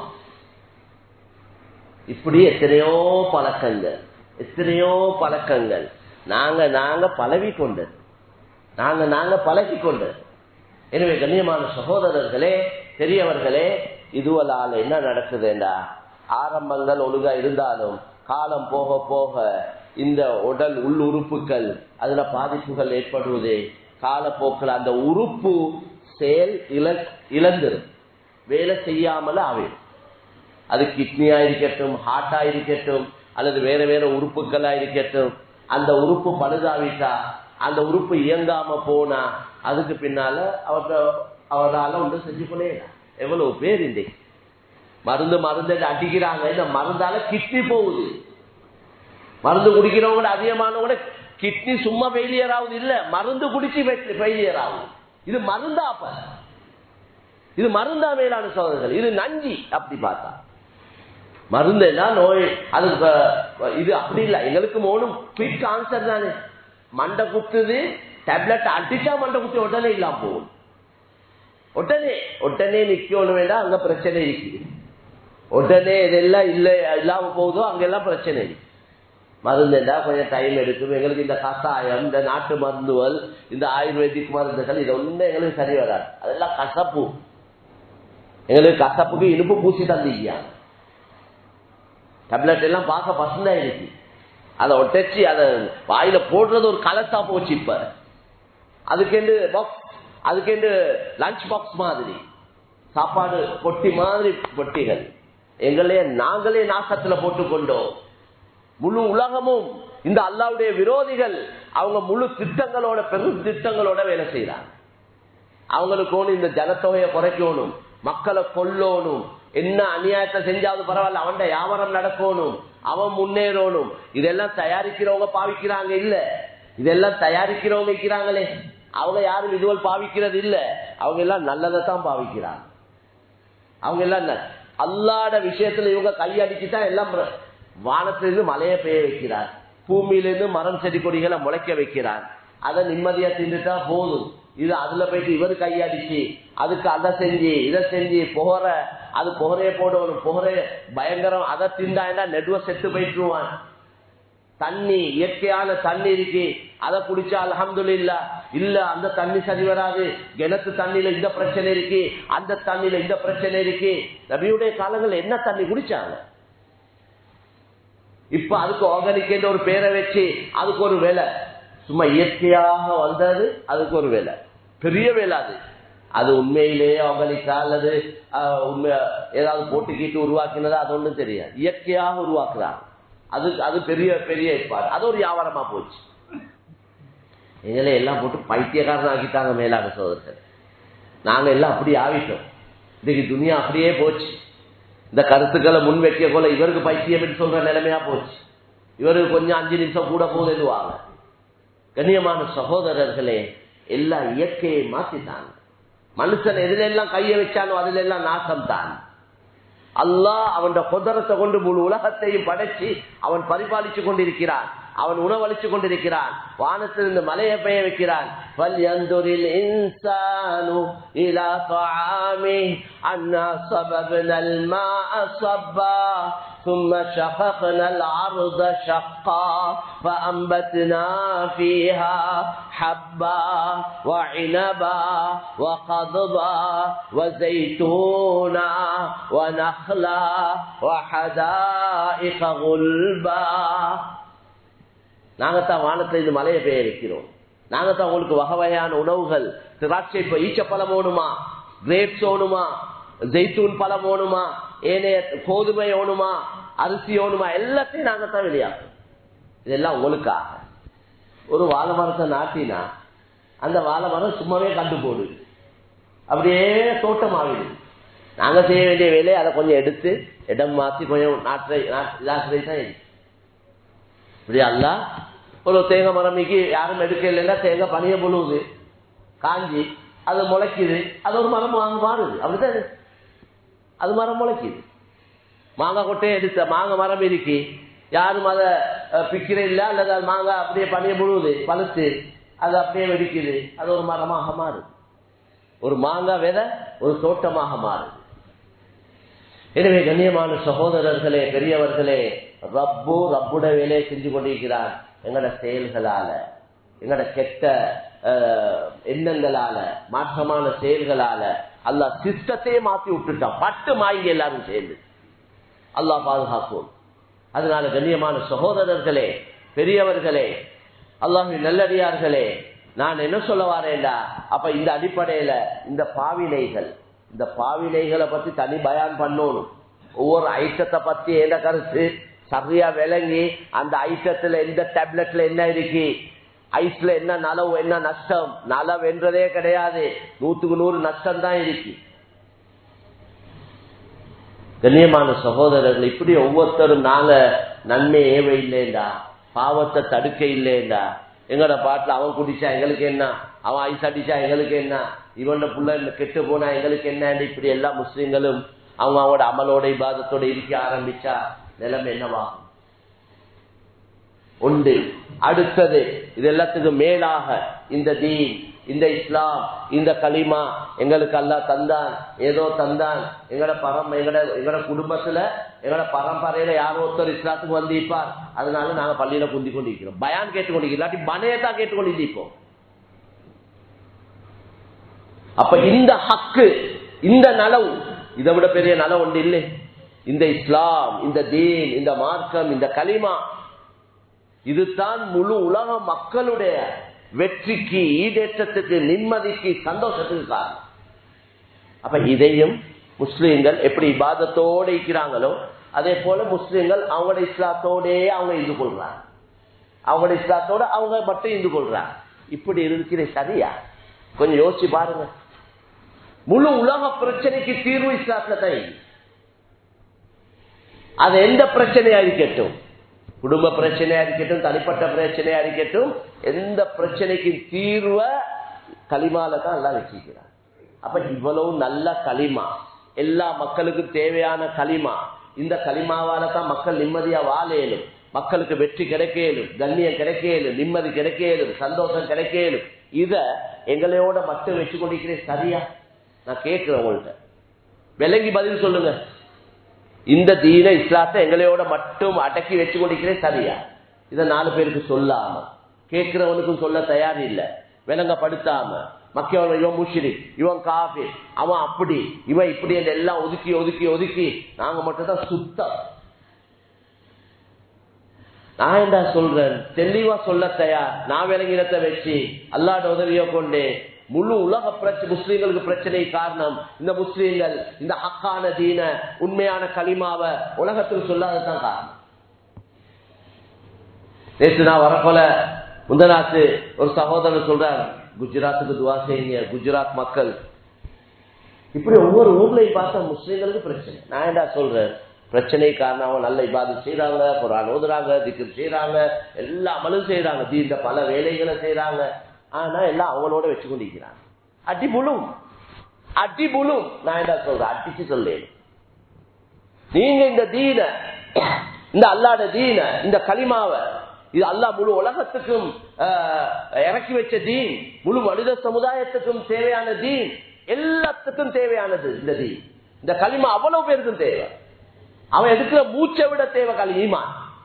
இப்படி எத்தனையோ பழக்கங்கள் எத்தனையோ பழக்கங்கள் நாங்க நாங்க பழகி கொண்டது நாங்க நாங்க பழகி கொண்டது எனவே கண்ணியமான சகோதரர்களே பெரியவர்களே இதுவலால என்ன நடக்குதுண்டா ஆரம்பங்கள் ஒழுங்கா இருந்தாலும் காலம் போக போக இந்த உடல் உள் உறுப்புகள் அதுல பாதிப்புகள் ஏற்படுவது காலப்போக்கில் அந்த உறுப்பு செயல் இழ இழந்துரும் வேலை செய்யாமல ஆவிடும் அது கிட்னியா இருக்கட்டும் ஹார்ட்டா இருக்கட்டும் அல்லது வேற வேற உறுப்புகளா இருக்கட்டும் அந்த உறுப்பு பழுதாவிட்டா அந்த உறுப்பு இயங்காம போனா அதுக்கு பின்னால அவர்கிட்ட அவரால் ஒன்றும் செஞ்சு கொள்ளே எவ்வளவு பேர் இன்றைக்கு மருந்து மருந்து அடிக்கிறாங்க இந்த மருந்தால கிட்னி போகுது மருந்து குடிக்கிறவங்க அதிகமானவங்க கிட்னி சும்மா ஃபெயிலியர் ஆகுது இல்ல மருந்து குடிச்சு ஃபெயிலியர் ஆகுது இது மருந்தா அப்ப இது மருந்தா மேலான சோதனைகள் இது நஞ்சி அப்படி பார்த்தா மருந்துனா நோய் அது அஹ், இது அப்படி இல்லை எங்களுக்கு மூணும் குயிக் ஆன்சர் தானே மண்டை குத்துது டேப்லெட் அடிச்சா மண்டை குத்தி உடனே இல்லாம போகும் உடனே உடனே நிக்கணும் வேண்டாம் அங்க பிரச்சனை இருக்கு உடனே இதெல்லாம் இல்ல இல்லாம போகுதோ அங்கெல்லாம் பிரச்சனை இருக்கு மருந்துண்டா கொஞ்சம் டைம் எடுக்கும் எங்களுக்கு இந்த கசாயம் இந்த நாட்டு மருந்துகள் இந்த ஆயுர்வேதிக் மருந்துகள் இது ஒண்ணு எங்களுக்கு சரி வராது அதெல்லாம் கசப்பு எங்களுக்கு கசப்புக்கு இனிப்பு பூசி தந்தீங்க டேப்லெட் எல்லாம் பார்க்க பசந்தா இருக்கு அதை ஒட்டச்சு அதை வாயில போடுறது ஒரு கலசா போச்சு இப்ப அதுக்கெண்டு பாக்ஸ் அதுக்கெண்டு லஞ்ச் பாக்ஸ் மாதிரி சாப்பாடு பொட்டி மாதிரி பொட்டிகள் எங்களே நாங்களே நாசத்துல போட்டுக்கொண்டோம் முழு உலகமும் இந்த அல்லாவுடைய விரோதிகள் அவங்க முழு திட்டங்களோட பெரும் திட்டங்களோட வேலை செய்யறாங்க அவங்களுக்கு ஒண்ணு இந்த ஜனத்தொகையை குறைக்கணும் மக்களை கொல்லணும் என்ன அநியாயத்தை செஞ்சாலும் பரவாயில்ல அவன் வியாபாரம் நடக்கணும் அவன் முன்னேறணும் இதெல்லாம் தயாரிக்கிறவங்க பாவிக்கிறாங்க இல்ல இதெல்லாம் தயாரிக்கிறவங்க இருக்கிறாங்களே அவங்க யாரும் இதுவல் பாவிக்கிறது இல்ல அவங்க எல்லாம் நல்லதை தான் பாவிக்கிறாங்க அவங்க எல்லாம் ந- அல்லாட விஷயத்துல இவங்க கையடிச்சுட்டா எல்லாம் பிர- வானத்திலிருந்து மழையை பெய்ய வைக்கிறார் பூமியிலிருந்து மரம் செடி கொடிகளை முளைக்க வைக்கிறார் அதை நிம்மதியா தின்னுட்டா போதும் இது அதுல போயிட்டு இவர் கையடிச்சு அதுக்கு அதை செஞ்சு இதை செஞ்சு புகர அது புகரைய போடணும் புகரைய பயங்கரம் அதை திண்டாண்டா நெடுவ செத்து போயிட்டுருவான் தண்ணி இயற்கையான தண்ணி இருக்கு அதை குடிச்சா அலமது இல்ல இல்ல அந்த தண்ணி சரி வராது கிணத்து தண்ணியில இந்த பிரச்சனை இருக்கு அந்த தண்ணியில இந்த பிரச்சனை இருக்கு நபியுடைய காலங்கள் என்ன தண்ணி குடிச்சாங்க இப்ப அதுக்கு ஆர்கானிக் ஒரு பேரை வச்சு அதுக்கு ஒரு வேலை சும்மா இயற்கையாக வந்தது அதுக்கு ஒரு வேலை பெரிய வேலை அது அது உண்மையிலேயே ஆர்கானிக்கா அல்லது ஆஹ், உண்மை ஏதாவது போட்டு கீட்டு உருவாக்கினதா அது ஒண்ணும் தெரியாது இயற்கையாக உருவாக்குறாங்க அது அது பெரிய பெரிய ஏற்பாடு அது ஒரு வியாபாரமா போச்சு எங்களை எல்லாம் போட்டு பைத்தியக்காரன் ஆக்கிட்டாங்க மேலாக சோதரர்கள் நாங்க எல்லாம் அப்படி ஆவிட்டோம் இன்னைக்கு துனியா அப்படியே போச்சு இந்த கருத்துக்களை முன் வைக்க போல இவருக்கு பைத்தியம் என்று சொல்ற நிலைமையா போச்சு இவருக்கு கொஞ்சம் அஞ்சு நிமிஷம் கூட போதுவாங்க கண்ணியமான சகோதரர்களே எல்லா இயற்கையை மாத்திட்டாங்க மனுஷன் எதுல எல்லாம் கையை வச்சானோ அதுல எல்லாம் நாசம் தான் அல்லாஹ் அவன் கொதரத்தை கொண்டு முழு உலகத்தையும் படைச்சு அவன் பரிபாலிச்சு கொண்டிருக்கிறான் அவன் உணவளிச்சு கொண்டிருக்கிறான் வானத்திலிருந்து மலையை பெய்ய வைக்கிறான் فَلْيَنْظُرِ الْإِنسَانُ إِلَى طَعَامِهِ أَنَّا صَبَبْنَا الْمَاءَ صَبًّا ثُمَّ شَقَقْنَا الْأَرْضَ شَقًّا فَأَنبَتْنَا فِيهَا حَبًّا وَعِنَبًا وَقَضْبًا وَزَيْتُونًا وَنَخْلًا وَحَدَائِقَ غُلْبًا நாங்கத்தான் வானத்துல இருந்து மலையை பெய்ய வைக்கிறோம் நாங்கத்தான் உங்களுக்கு வகை வகையான உணவுகள் திராட்சை இப்ப ஈச்ச பழம் ஓணுமா கிரேப்ஸ் ஓணுமா ஜெய்தூன் பழம் ஓணுமா ஏனைய கோதுமை ஓணுமா அரிசி ஓணுமா எல்லாத்தையும் நாங்கத்தான் வெளியாகும் இதெல்லாம் உங்களுக்காக ஒரு வாழை மரத்தை நாட்டினா அந்த வாழை மரம் சும்மாவே கண்டு போடு அப்படியே தோட்டம் ஆகுது நாங்க செய்ய வேண்டிய வேலையை அதை கொஞ்சம் எடுத்து இடம் மாத்தி கொஞ்சம் நாற்றை இதாக்குறது தான் இருக்கு இப்படி அல்ல ஒரு தேங்காய் மரமிக்கு யாரும் எடுக்க இல்லைன்னா தேங்காய் பனிய புழுவுது காஞ்சி அது முளைக்குது அது ஒரு மரம் வாங்க மாறுது அப்படிதான் இது. அது மரம் முளைக்குது மாங்காய் கொட்டையை எடுத்த மாங்காய் மரம் இருக்கு யாரும் அதை அஹ், பிக்கிற இல்லை அல்லது அது மாங்காய் அப்படியே பனிய புழுவுது பழுத்து அது அப்படியே வெடிக்குது அது ஒரு மரமாக மாறுது ஒரு மாங்காய் விதை ஒரு தோட்டமாக மாறுது எனவே கண்ணியமான சகோதரர்களே பெரியவர்களே ரப்பு ரப்புட வேலையை செஞ்சு கொண்டிருக்கிறார் எங்கட செயல்களால எங்கட கெட்ட அஹ், எண்ணங்களால மாற்றமான செயல்களால அல்லாஹ் சிஸ்டத்தையே மாத்தி விட்டுட்டான் பட்டு மாய்ங்க எல்லாரும் சேர்ந்து அல்லாஹ் பாதுகாப்போம் அதனால கண்ணியமான சகோதரர்களே பெரியவர்களே அல்லாஹின் நல்லடியார்களே நான் என்ன சொல்ல வரேன்டா அப்ப இந்த அடிப்படையில இந்த பாவினைகள் இந்த பாவினைகளை பத்தி தனி பயான் பண்ணணும் ஒவ்வொரு ஐட்டத்தை பத்தி என்ன கருத்து சரியா விளங்கி அந்த ஐட்டத்துல எந்த டேப்லெட்ல என்ன இருக்கு ஐஸ்ல என்ன நலவு என்ன நஷ்டம் நலவு என்றதே கிடையாது நூத்துக்கு நூறு நஷ்டம் தான் இருக்கு கண்ணியமான சகோதரர்கள் இப்படி ஒவ்வொருத்தரும் நாங்க நன்மை ஏவ இல்லைண்டா பாவத்தை தடுக்க இல்லைண்டா எங்கட பாட்டுல அவன் குடிச்சா எங்களுக்கு என்ன அவன் ஐஸ் அடிச்சா எங்களுக்கு என்ன இவன புள்ள கெட்டு போனா எங்களுக்கு என்ன இப்படி எல்லா முஸ்லிம்களும் அவங்க அவங்களோட அமலோட இபாதத்தோட இருக்க ஆரம்பிச்சா நிலைமை என்னவாகும் உண்டு அடுத்தது இது எல்லாத்துக்கும் மேலாக இந்த தீன் இந்த இஸ்லாம் இந்த களிமா எங்களுக்கு அல்லா தந்தான் ஏதோ தந்தான் எங்கட பரம் எங்கட எங்கட குடும்பத்துல எங்கட பரம்பரையில யாரோ ஒருத்தர் இஸ்லாத்துக்கு வந்து இருப்பார் அதனால நாங்க பள்ளியில குந்தி கொண்டிருக்கிறோம் பயான் கேட்டுக்கொண்டிருக்கிறோம் இல்லாட்டி பனையை தான் கேட்டுக்கொண்டிருப்போம் அப்ப இந்த ஹக்கு இந்த நலவு இதை விட பெரிய நலவு ஒன்று இல்லை இந்த இஸ்லாம் இந்த தீன் இந்த மார்க்கம் இந்த களிமா இதுதான் முழு உலக மக்களுடைய வெற்றிக்கு ஈடேற்றத்துக்கு நிம்மதிக்கு சந்தோஷத்துக்கு காரணம் அப்ப இதையும் முஸ்லீம்கள் எப்படி இபாதத்தோடு இருக்கிறாங்களோ அதே போல முஸ்லீம்கள் அவங்களோட இஸ்லாத்தோடே அவங்க இருந்து கொள்றாங்க அவங்களோட இஸ்லாத்தோட அவங்க மட்டும் இருந்து கொள்றாங்க இப்படி இருக்கிற சரியா கொஞ்சம் யோசிச்சு பாருங்க முழு உலக பிரச்சனைக்கு தீர்வு இஸ்லாத்துல தான் இருக்கு. அது எந்த பிரச்சனையா இருக்கட்டும் குடும்ப பிரச்சனையா இருக்கட்டும் தனிப்பட்ட பிரச்சனையா இருக்கட்டும் எந்த பிரச்சனைக்கு தீர்வை களிமால தான் எல்லாம் வச்சிருக்கிறார் அப்ப இவ்வளவு நல்ல களிமா எல்லா மக்களுக்கும் தேவையான களிமா இந்த களிமாவால தான் மக்கள் நிம்மதியா வாழேலும் மக்களுக்கு வெற்றி கிடைக்கலும் கண்ணியம் கிடைக்கலும் நிம்மதி கிடைக்கலும் சந்தோஷம் கிடைக்கலும் இத எங்களையோட மட்டும் வச்சு கொண்டிருக்கிறேன் சரியா நான் கேட்கிறேன் உங்கள்கிட்ட விலங்கி பதில் சொல்லுங்க இந்த தீன இஸ்லாத்தை எங்களையோட மட்டும் அடக்கி வச்சு கொண்டிருக்கிறேன் சரியா இதை நாலு பேருக்கு சொல்லாம கேட்கிறவனுக்கும் சொல்ல தயார் இல்ல விலங்கப்படுத்தாம மக்கள் இவன் முஷிரி இவன் காஃபி அவன் அப்படி இவன் இப்படி என்று எல்லாம் ஒதுக்கி ஒதுக்கி ஒதுக்கி நாங்க மட்டும் தான் சுத்தம் நான் என்ன சொல்றேன் தெளிவா சொல்ல தயார் நான் விலங்கினத்தை வச்சு அல்லாட உதவியை கொண்டு முழு உலக பிரச்சனை முஸ்லீம்களுக்கு பிரச்சனை காரணம் இந்த முஸ்லீம்கள் இந்த ஹக்கான தீன உண்மையான களிமாவை உலகத்தில் சொல்லாததான் காரணம் நேற்று நான் வரப்போல முந்தநாத்து ஒரு சகோதரர் சொல்றார் குஜராத்துக்கு துவா செய்யுங்க குஜராத் மக்கள் இப்படி ஒவ்வொரு ஊர்லயும் பார்த்தா முஸ்லீம்களுக்கு பிரச்சனை நான் என்ன சொல்றேன் பிரச்சனை காரணம் அவங்க நல்ல இபாது செய்யறாங்க குரான் ஓதுறாங்க திக்கு செய்யறாங்க எல்லா அமலும் செய்யறாங்க தீர்ந்த பல வேலைகளை செய்யறாங்க ஆனா எல்லாம் அவங்களோட வச்சு கொண்டிருக்கிறாங்க அடி முழும் அடி முழும் நான் என்ன சொல்றேன் அடிச்சு சொல்லேன் நீங்க இந்த தீன இந்த அல்லாட தீன இந்த களிமாவை இது அல்லா முழு உலகத்துக்கும் இறக்கி வச்ச தீன் முழு மனித சமுதாயத்துக்கும் தேவையான தீன் எல்லாத்துக்கும் தேவையானது இந்த தீன் இந்த களிமா அவ்வளவு பேருக்கும் தேவை அவன் எடுக்கிற மூச்சை விட தேவை களிமா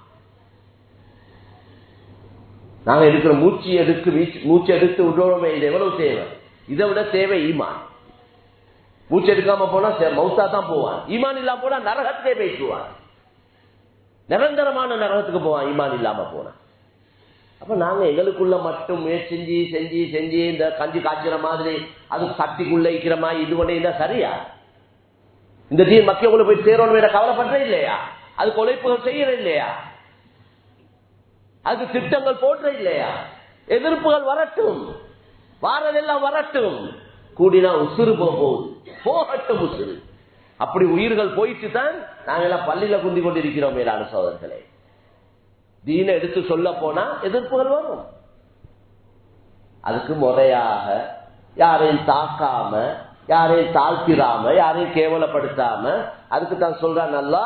நாங்க எடுக்கிற மூச்சு எடுத்து மூச்சு எடுத்து விடுறோமே இது எவ்வளவு தேவை இதை விட தேவை ஈமான் மூச்சு எடுக்காம போனா மவுத்தா தான் போவான் ஈமான் இல்லாம போனா நரகத்திலே பேசுவான் நிரந்தரமான நரகத்துக்கு போவான் ஈமான் இல்லாம போனா அப்ப நாங்க எங்களுக்குள்ள மட்டும் முயற்சி செஞ்சு செஞ்சு செஞ்சு இந்த கஞ்சி காய்ச்சுற மாதிரி அது சக்திக்குள்ள இருக்கிற மாதிரி இது கொண்டே இருந்தா சரியா இந்த தீன் மக்கள் போய் சேரணும் கவலைப்படுற இல்லையா அதுக்கு உழைப்புகள் செய்யற இல்லையா அதுக்கு திட்டங்கள் போடுற இல்லையா எதிர்ப்புகள் வரட்டும் வாரதெல்லாம் வரட்டும் கூடினா உசுறு போகுது போகட்டும் உசுறு அப்படி உயிர்கள் போயிட்டு தான் நாங்கெல்லாம் பள்ளியில குந்தி கொண்டிருக்கிறோம் மேலான சோதர்களே தீன எடுத்து சொல்ல போனா எதிர்ப்புகள் வரும் அதுக்கு முறையாக யாரையும் தாக்காம யாரையும் தாழ்த்திராம யாரையும் கேவலப்படுத்தாம அதுக்கு தான் சொல்றான் நல்லா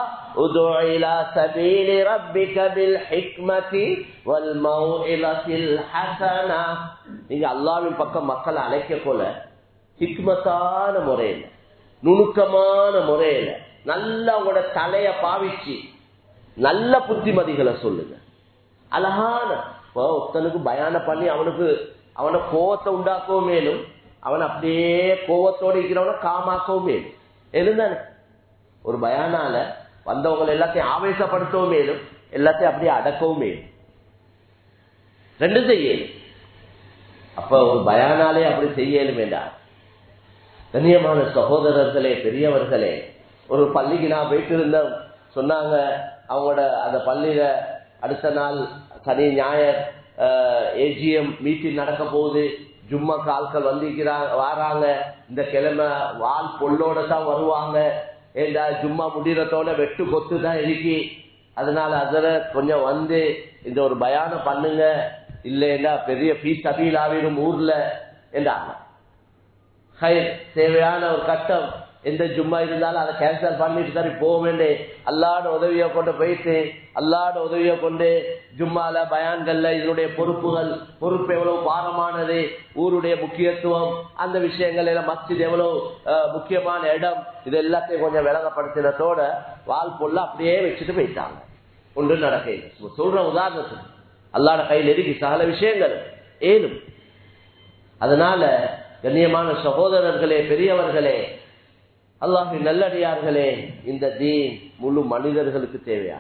நீங்க அல்லாவின் பக்கம் மக்களை அழைக்க போல ஹிக்மத்தான முறையில நுணுக்கமான முறையில நல்லா உங்களோட தலைய பாவிச்சு நல்ல புத்திமதிகளை சொல்லுங்க அழகான ஒருத்தனுக்கு பயான பண்ணி அவனுக்கு அவனை கோவத்தை உண்டாக்கவும் மேலும் அவன் அப்படியே கோவத்தோடு இருக்கிறவன காமாக்கவும் மேலும் எதுதானே ஒரு பயானால வந்தவங்க எல்லாத்தையும் ஆவேசப்படுத்தவும் மேலும் எல்லாத்தையும் அப்படியே அடக்கவும் மேலும் ரெண்டும் செய்யலும் அப்ப ஒரு பயானாலே அப்படி செய்யலும் வேண்டாம் கண்ணியமான சகோதரர்களே பெரியவர்களே ஒரு பள்ளிக்கு நான் போயிட்டு இருந்தேன் சொன்னாங்க அவங்களோட அந்த பள்ளியில அடுத்த நாள் சனி ஞாயர் ஏஜிஎம் மீட்டிங் நடக்க போகுது ஜும்மா கால்கள் வந்திருக்கிறாங்க வாராங்க இந்த கிழமை வால் பொல்லோட தான் வருவாங்க ஏண்டா ஜும்மா முடிகிறதோட வெட்டு கொத்து தான் இருக்கி அதனால அதுல கொஞ்சம் வந்து இந்த ஒரு பயானம் பண்ணுங்க இல்லைன்னா பெரிய பீஸ் அபீல் ஆவிடும் ஊர்ல என்றாங்க தேவையான ஒரு கட்டம் எந்த ஜும்மா இருந்தாலும் அதை கேன்சல் பண்ணிட்டு தான் போக வேண்டே அல்லாட உதவியை கொண்டு போயிட்டு அல்லாட உதவியை கொண்டு ஜும்மால பயான்கள்ல இதனுடைய பொறுப்புகள் பொறுப்பு எவ்வளவு பாரமானது ஊருடைய முக்கியத்துவம் அந்த விஷயங்கள் எல்லாம் மஸ்ஜித் எவ்வளவு அஹ், முக்கியமான இடம் இது எல்லாத்தையும் கொஞ்சம் விளங்கப்படுத்தினதோட வால் பொல்ல அப்படியே வச்சுட்டு போயிட்டாங்க ஒன்று நடக்க சொல்ற உதாரணத்துக்கு அல்லாட கையில் இருக்கு சகல விஷயங்கள் ஏதும் அதனால கண்ணியமான சகோதரர்களே பெரியவர்களே அல்லாஹின் நல்லடியார்களே இந்த தீன் முழு மனிதர்களுக்கு தேவையா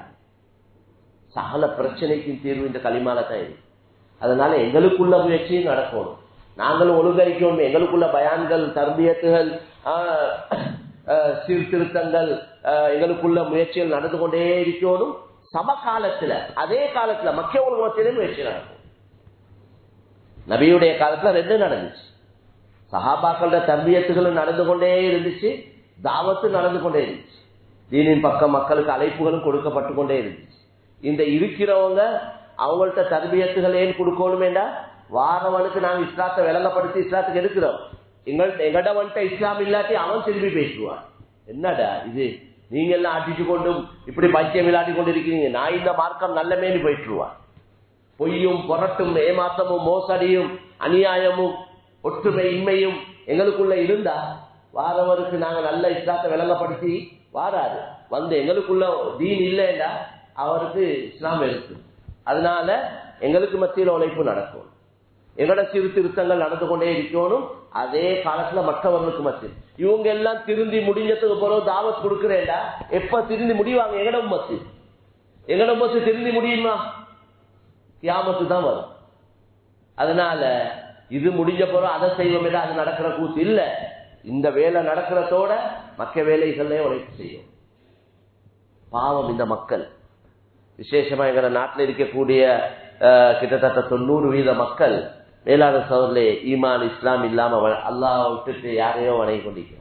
சகல பிரச்சனைக்கும் தீர்வு இந்த களிமால தான் இருக்கு அதனால எங்களுக்குள்ள முயற்சியும் நடக்கணும் நாங்களும் ஒழுங்கரிக்கணும் எங்களுக்குள்ள பயான்கள் தர்பியத்துகள் ஆஹ், ஆஹ், சீர்திருத்தங்கள் ஆஹ், எங்களுக்குள்ள முயற்சிகள் நடந்து கொண்டே இருக்கணும் சமகாலத்துல அதே காலத்துல மக்கிய மத்தியிலே முயற்சி நடக்கும் நபியுடைய காலத்துல ரெண்டு நடந்துச்சு சஹாபாக்களோட தர்பியத்துகளும் நடந்து கொண்டே இருந்துச்சு தாவத்து நடந்து கொண்டே இருந்துச்சு தீனின் பக்கம் மக்களுக்கு அழைப்புகளும் கொடுக்கப்பட்டு கொண்டே இருந்துச்சு இந்த இருக்கிறவங்க அவங்கள்ட்ட தர்பியத்துகள் ஏன் கொடுக்கணுமேண்டா வாரவனுக்கு நாங்க இஸ்லாத்தை விளங்கப்படுத்தி இஸ்லாத்துக்கு எடுக்கிறோம் எங்கள்ட்ட எங்கட வந்துட்ட இஸ்லாம் இல்லாட்டி அவன் திரும்பி பேசுவான் என்னடா இது நீங்க எல்லாம் ஆட்டிட்டு கொண்டும் இப்படி பைத்தியம் விளையாடி கொண்டு இருக்கிறீங்க நான் இந்த மார்க்கம் நல்ல மேலி போயிட்டுருவான் பொய்யும் புரட்டும் ஏமாற்றமும் மோசடியும் அநியாயமும் ஒற்றுமை இன்மையும் எங்களுக்குள்ள இருந்தா வாரவருக்கு நாங்க நல்ல இஸ்லாத்தை விளங்கப்படுத்தி வாராது வந்து எங்களுக்குள்ள தீன் இல்லைன்னா அவருக்கு இஸ்லாம் இருக்கு அதனால எங்களுக்கு மத்தியில் உழைப்பு நடக்கும் எங்களோட சீர்திருத்தங்கள் நடந்து கொண்டே இருக்கணும் அதே காலத்துல மற்றவர்களுக்கு மத்தியில் இவங்க எல்லாம் திருந்தி முடிஞ்சதுக்கு பிறகு தாவத் கொடுக்கிறேன்டா எப்ப திருந்தி முடிவாங்க எங்கட உம்மத்து எங்கட உம்மத்து திருந்தி முடியுமா கியாமத்து தான் வரும் அதனால இது முடிஞ்ச பிறகு அதை செய்வோம் இல்ல அது நடக்கிற கூத்து இல்ல இந்த வேலை நடக்கிறதோட மக்க வேலைகளே உழைப்பு செய்யும் பாவம் இந்த மக்கள் விசேஷமா எங்க நாட்டில் இருக்கக்கூடிய அஹ், கிட்டத்தட்ட தொண்ணூறு வீத மக்கள் மேலான சோதரிலே ஈமான் இஸ்லாம் இல்லாம வ- அல்லாஹ் விட்டுட்டு யாரையோ வணங்கி கொண்டிருக்கிறான்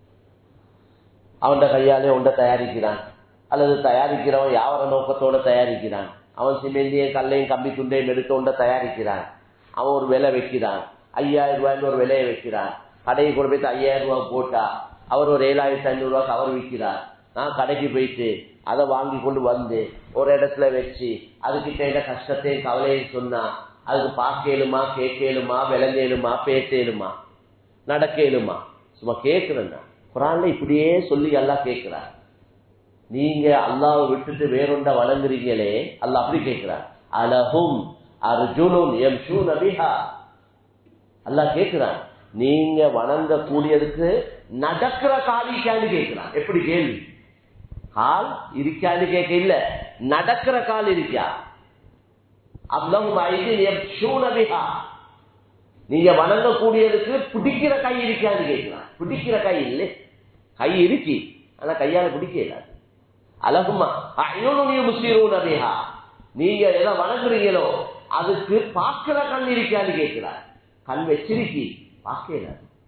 அவன் கையாலே உண்டை தயாரிக்கிறான் அல்லது தயாரிக்கிறவன் யாவர நோக்கத்தோட தயாரிக்கிறான் அவன் சிமெண்டியும் கல்லையும் கம்பி துண்டையும் எடுத்து உண்டை தயாரிக்கிறான் அவன் ஒரு விலை வைக்கிறான் ஐயாயிரம் ரூபாய்னு ஒரு விலையை வைக்கிறான் கடையை கொண்டு போயிட்டு ஐயாயிரம் ரூபாய் போட்டா அவர் ஒரு ஏழாயிரத்தி ஐநூறு ரூபாய்க்கு அவர் விற்கிறார் நான் கடைக்கு போயிட்டு அதை வாங்கி கொண்டு வந்து ஒரு இடத்துல வச்சு அதுக்கிட்ட என்ன கஷ்டத்தையும் கவலையும் சொன்னா அதுக்கு பார்க்கலுமா கேட்கலுமா விளங்கலுமா பேசலுமா நடக்கலுமா சும்மா கேட்கிறேன் குரான்ல இப்படியே சொல்லி எல்லாம் கேட்கிறார் நீங்க அல்லாவை விட்டுட்டு வேறொண்ட வணங்குறீங்களே அல்லாஹ் அப்படி கேட்கிறார் அலஹும் அர்ஜுனும் எம் ஷூ நபிஹா அல்லாஹ் கேட்கிறான் நீங்க வணங்க கூடியதுக்கு நடக்கிற காலிக்கான்னு கேட்கிறான் எப்படி கேள்வி கால் இருக்கான்னு கேட்க இல்ல நடக்கிற கால் இருக்கா அவ்வளவு ஐந்து எம் ஷூ நபிஹா நீங்க வணங்கக்கூடியதுக்கு பிடிக்கிற கை இருக்கான்னு கேட்கிறான் பிடிக்கிற கை இல்லை கை இருக்கு ஆனா கையால பிடிக்கல அழகுமா அயோனுடைய முஸ்லீரும் நபிஹா நீங்க எதை வணங்குறீங்களோ அதுக்கு பார்க்கிற கண் இருக்கான்னு கேட்கிறார் கண் வச்சிருக்கி பார்க்கல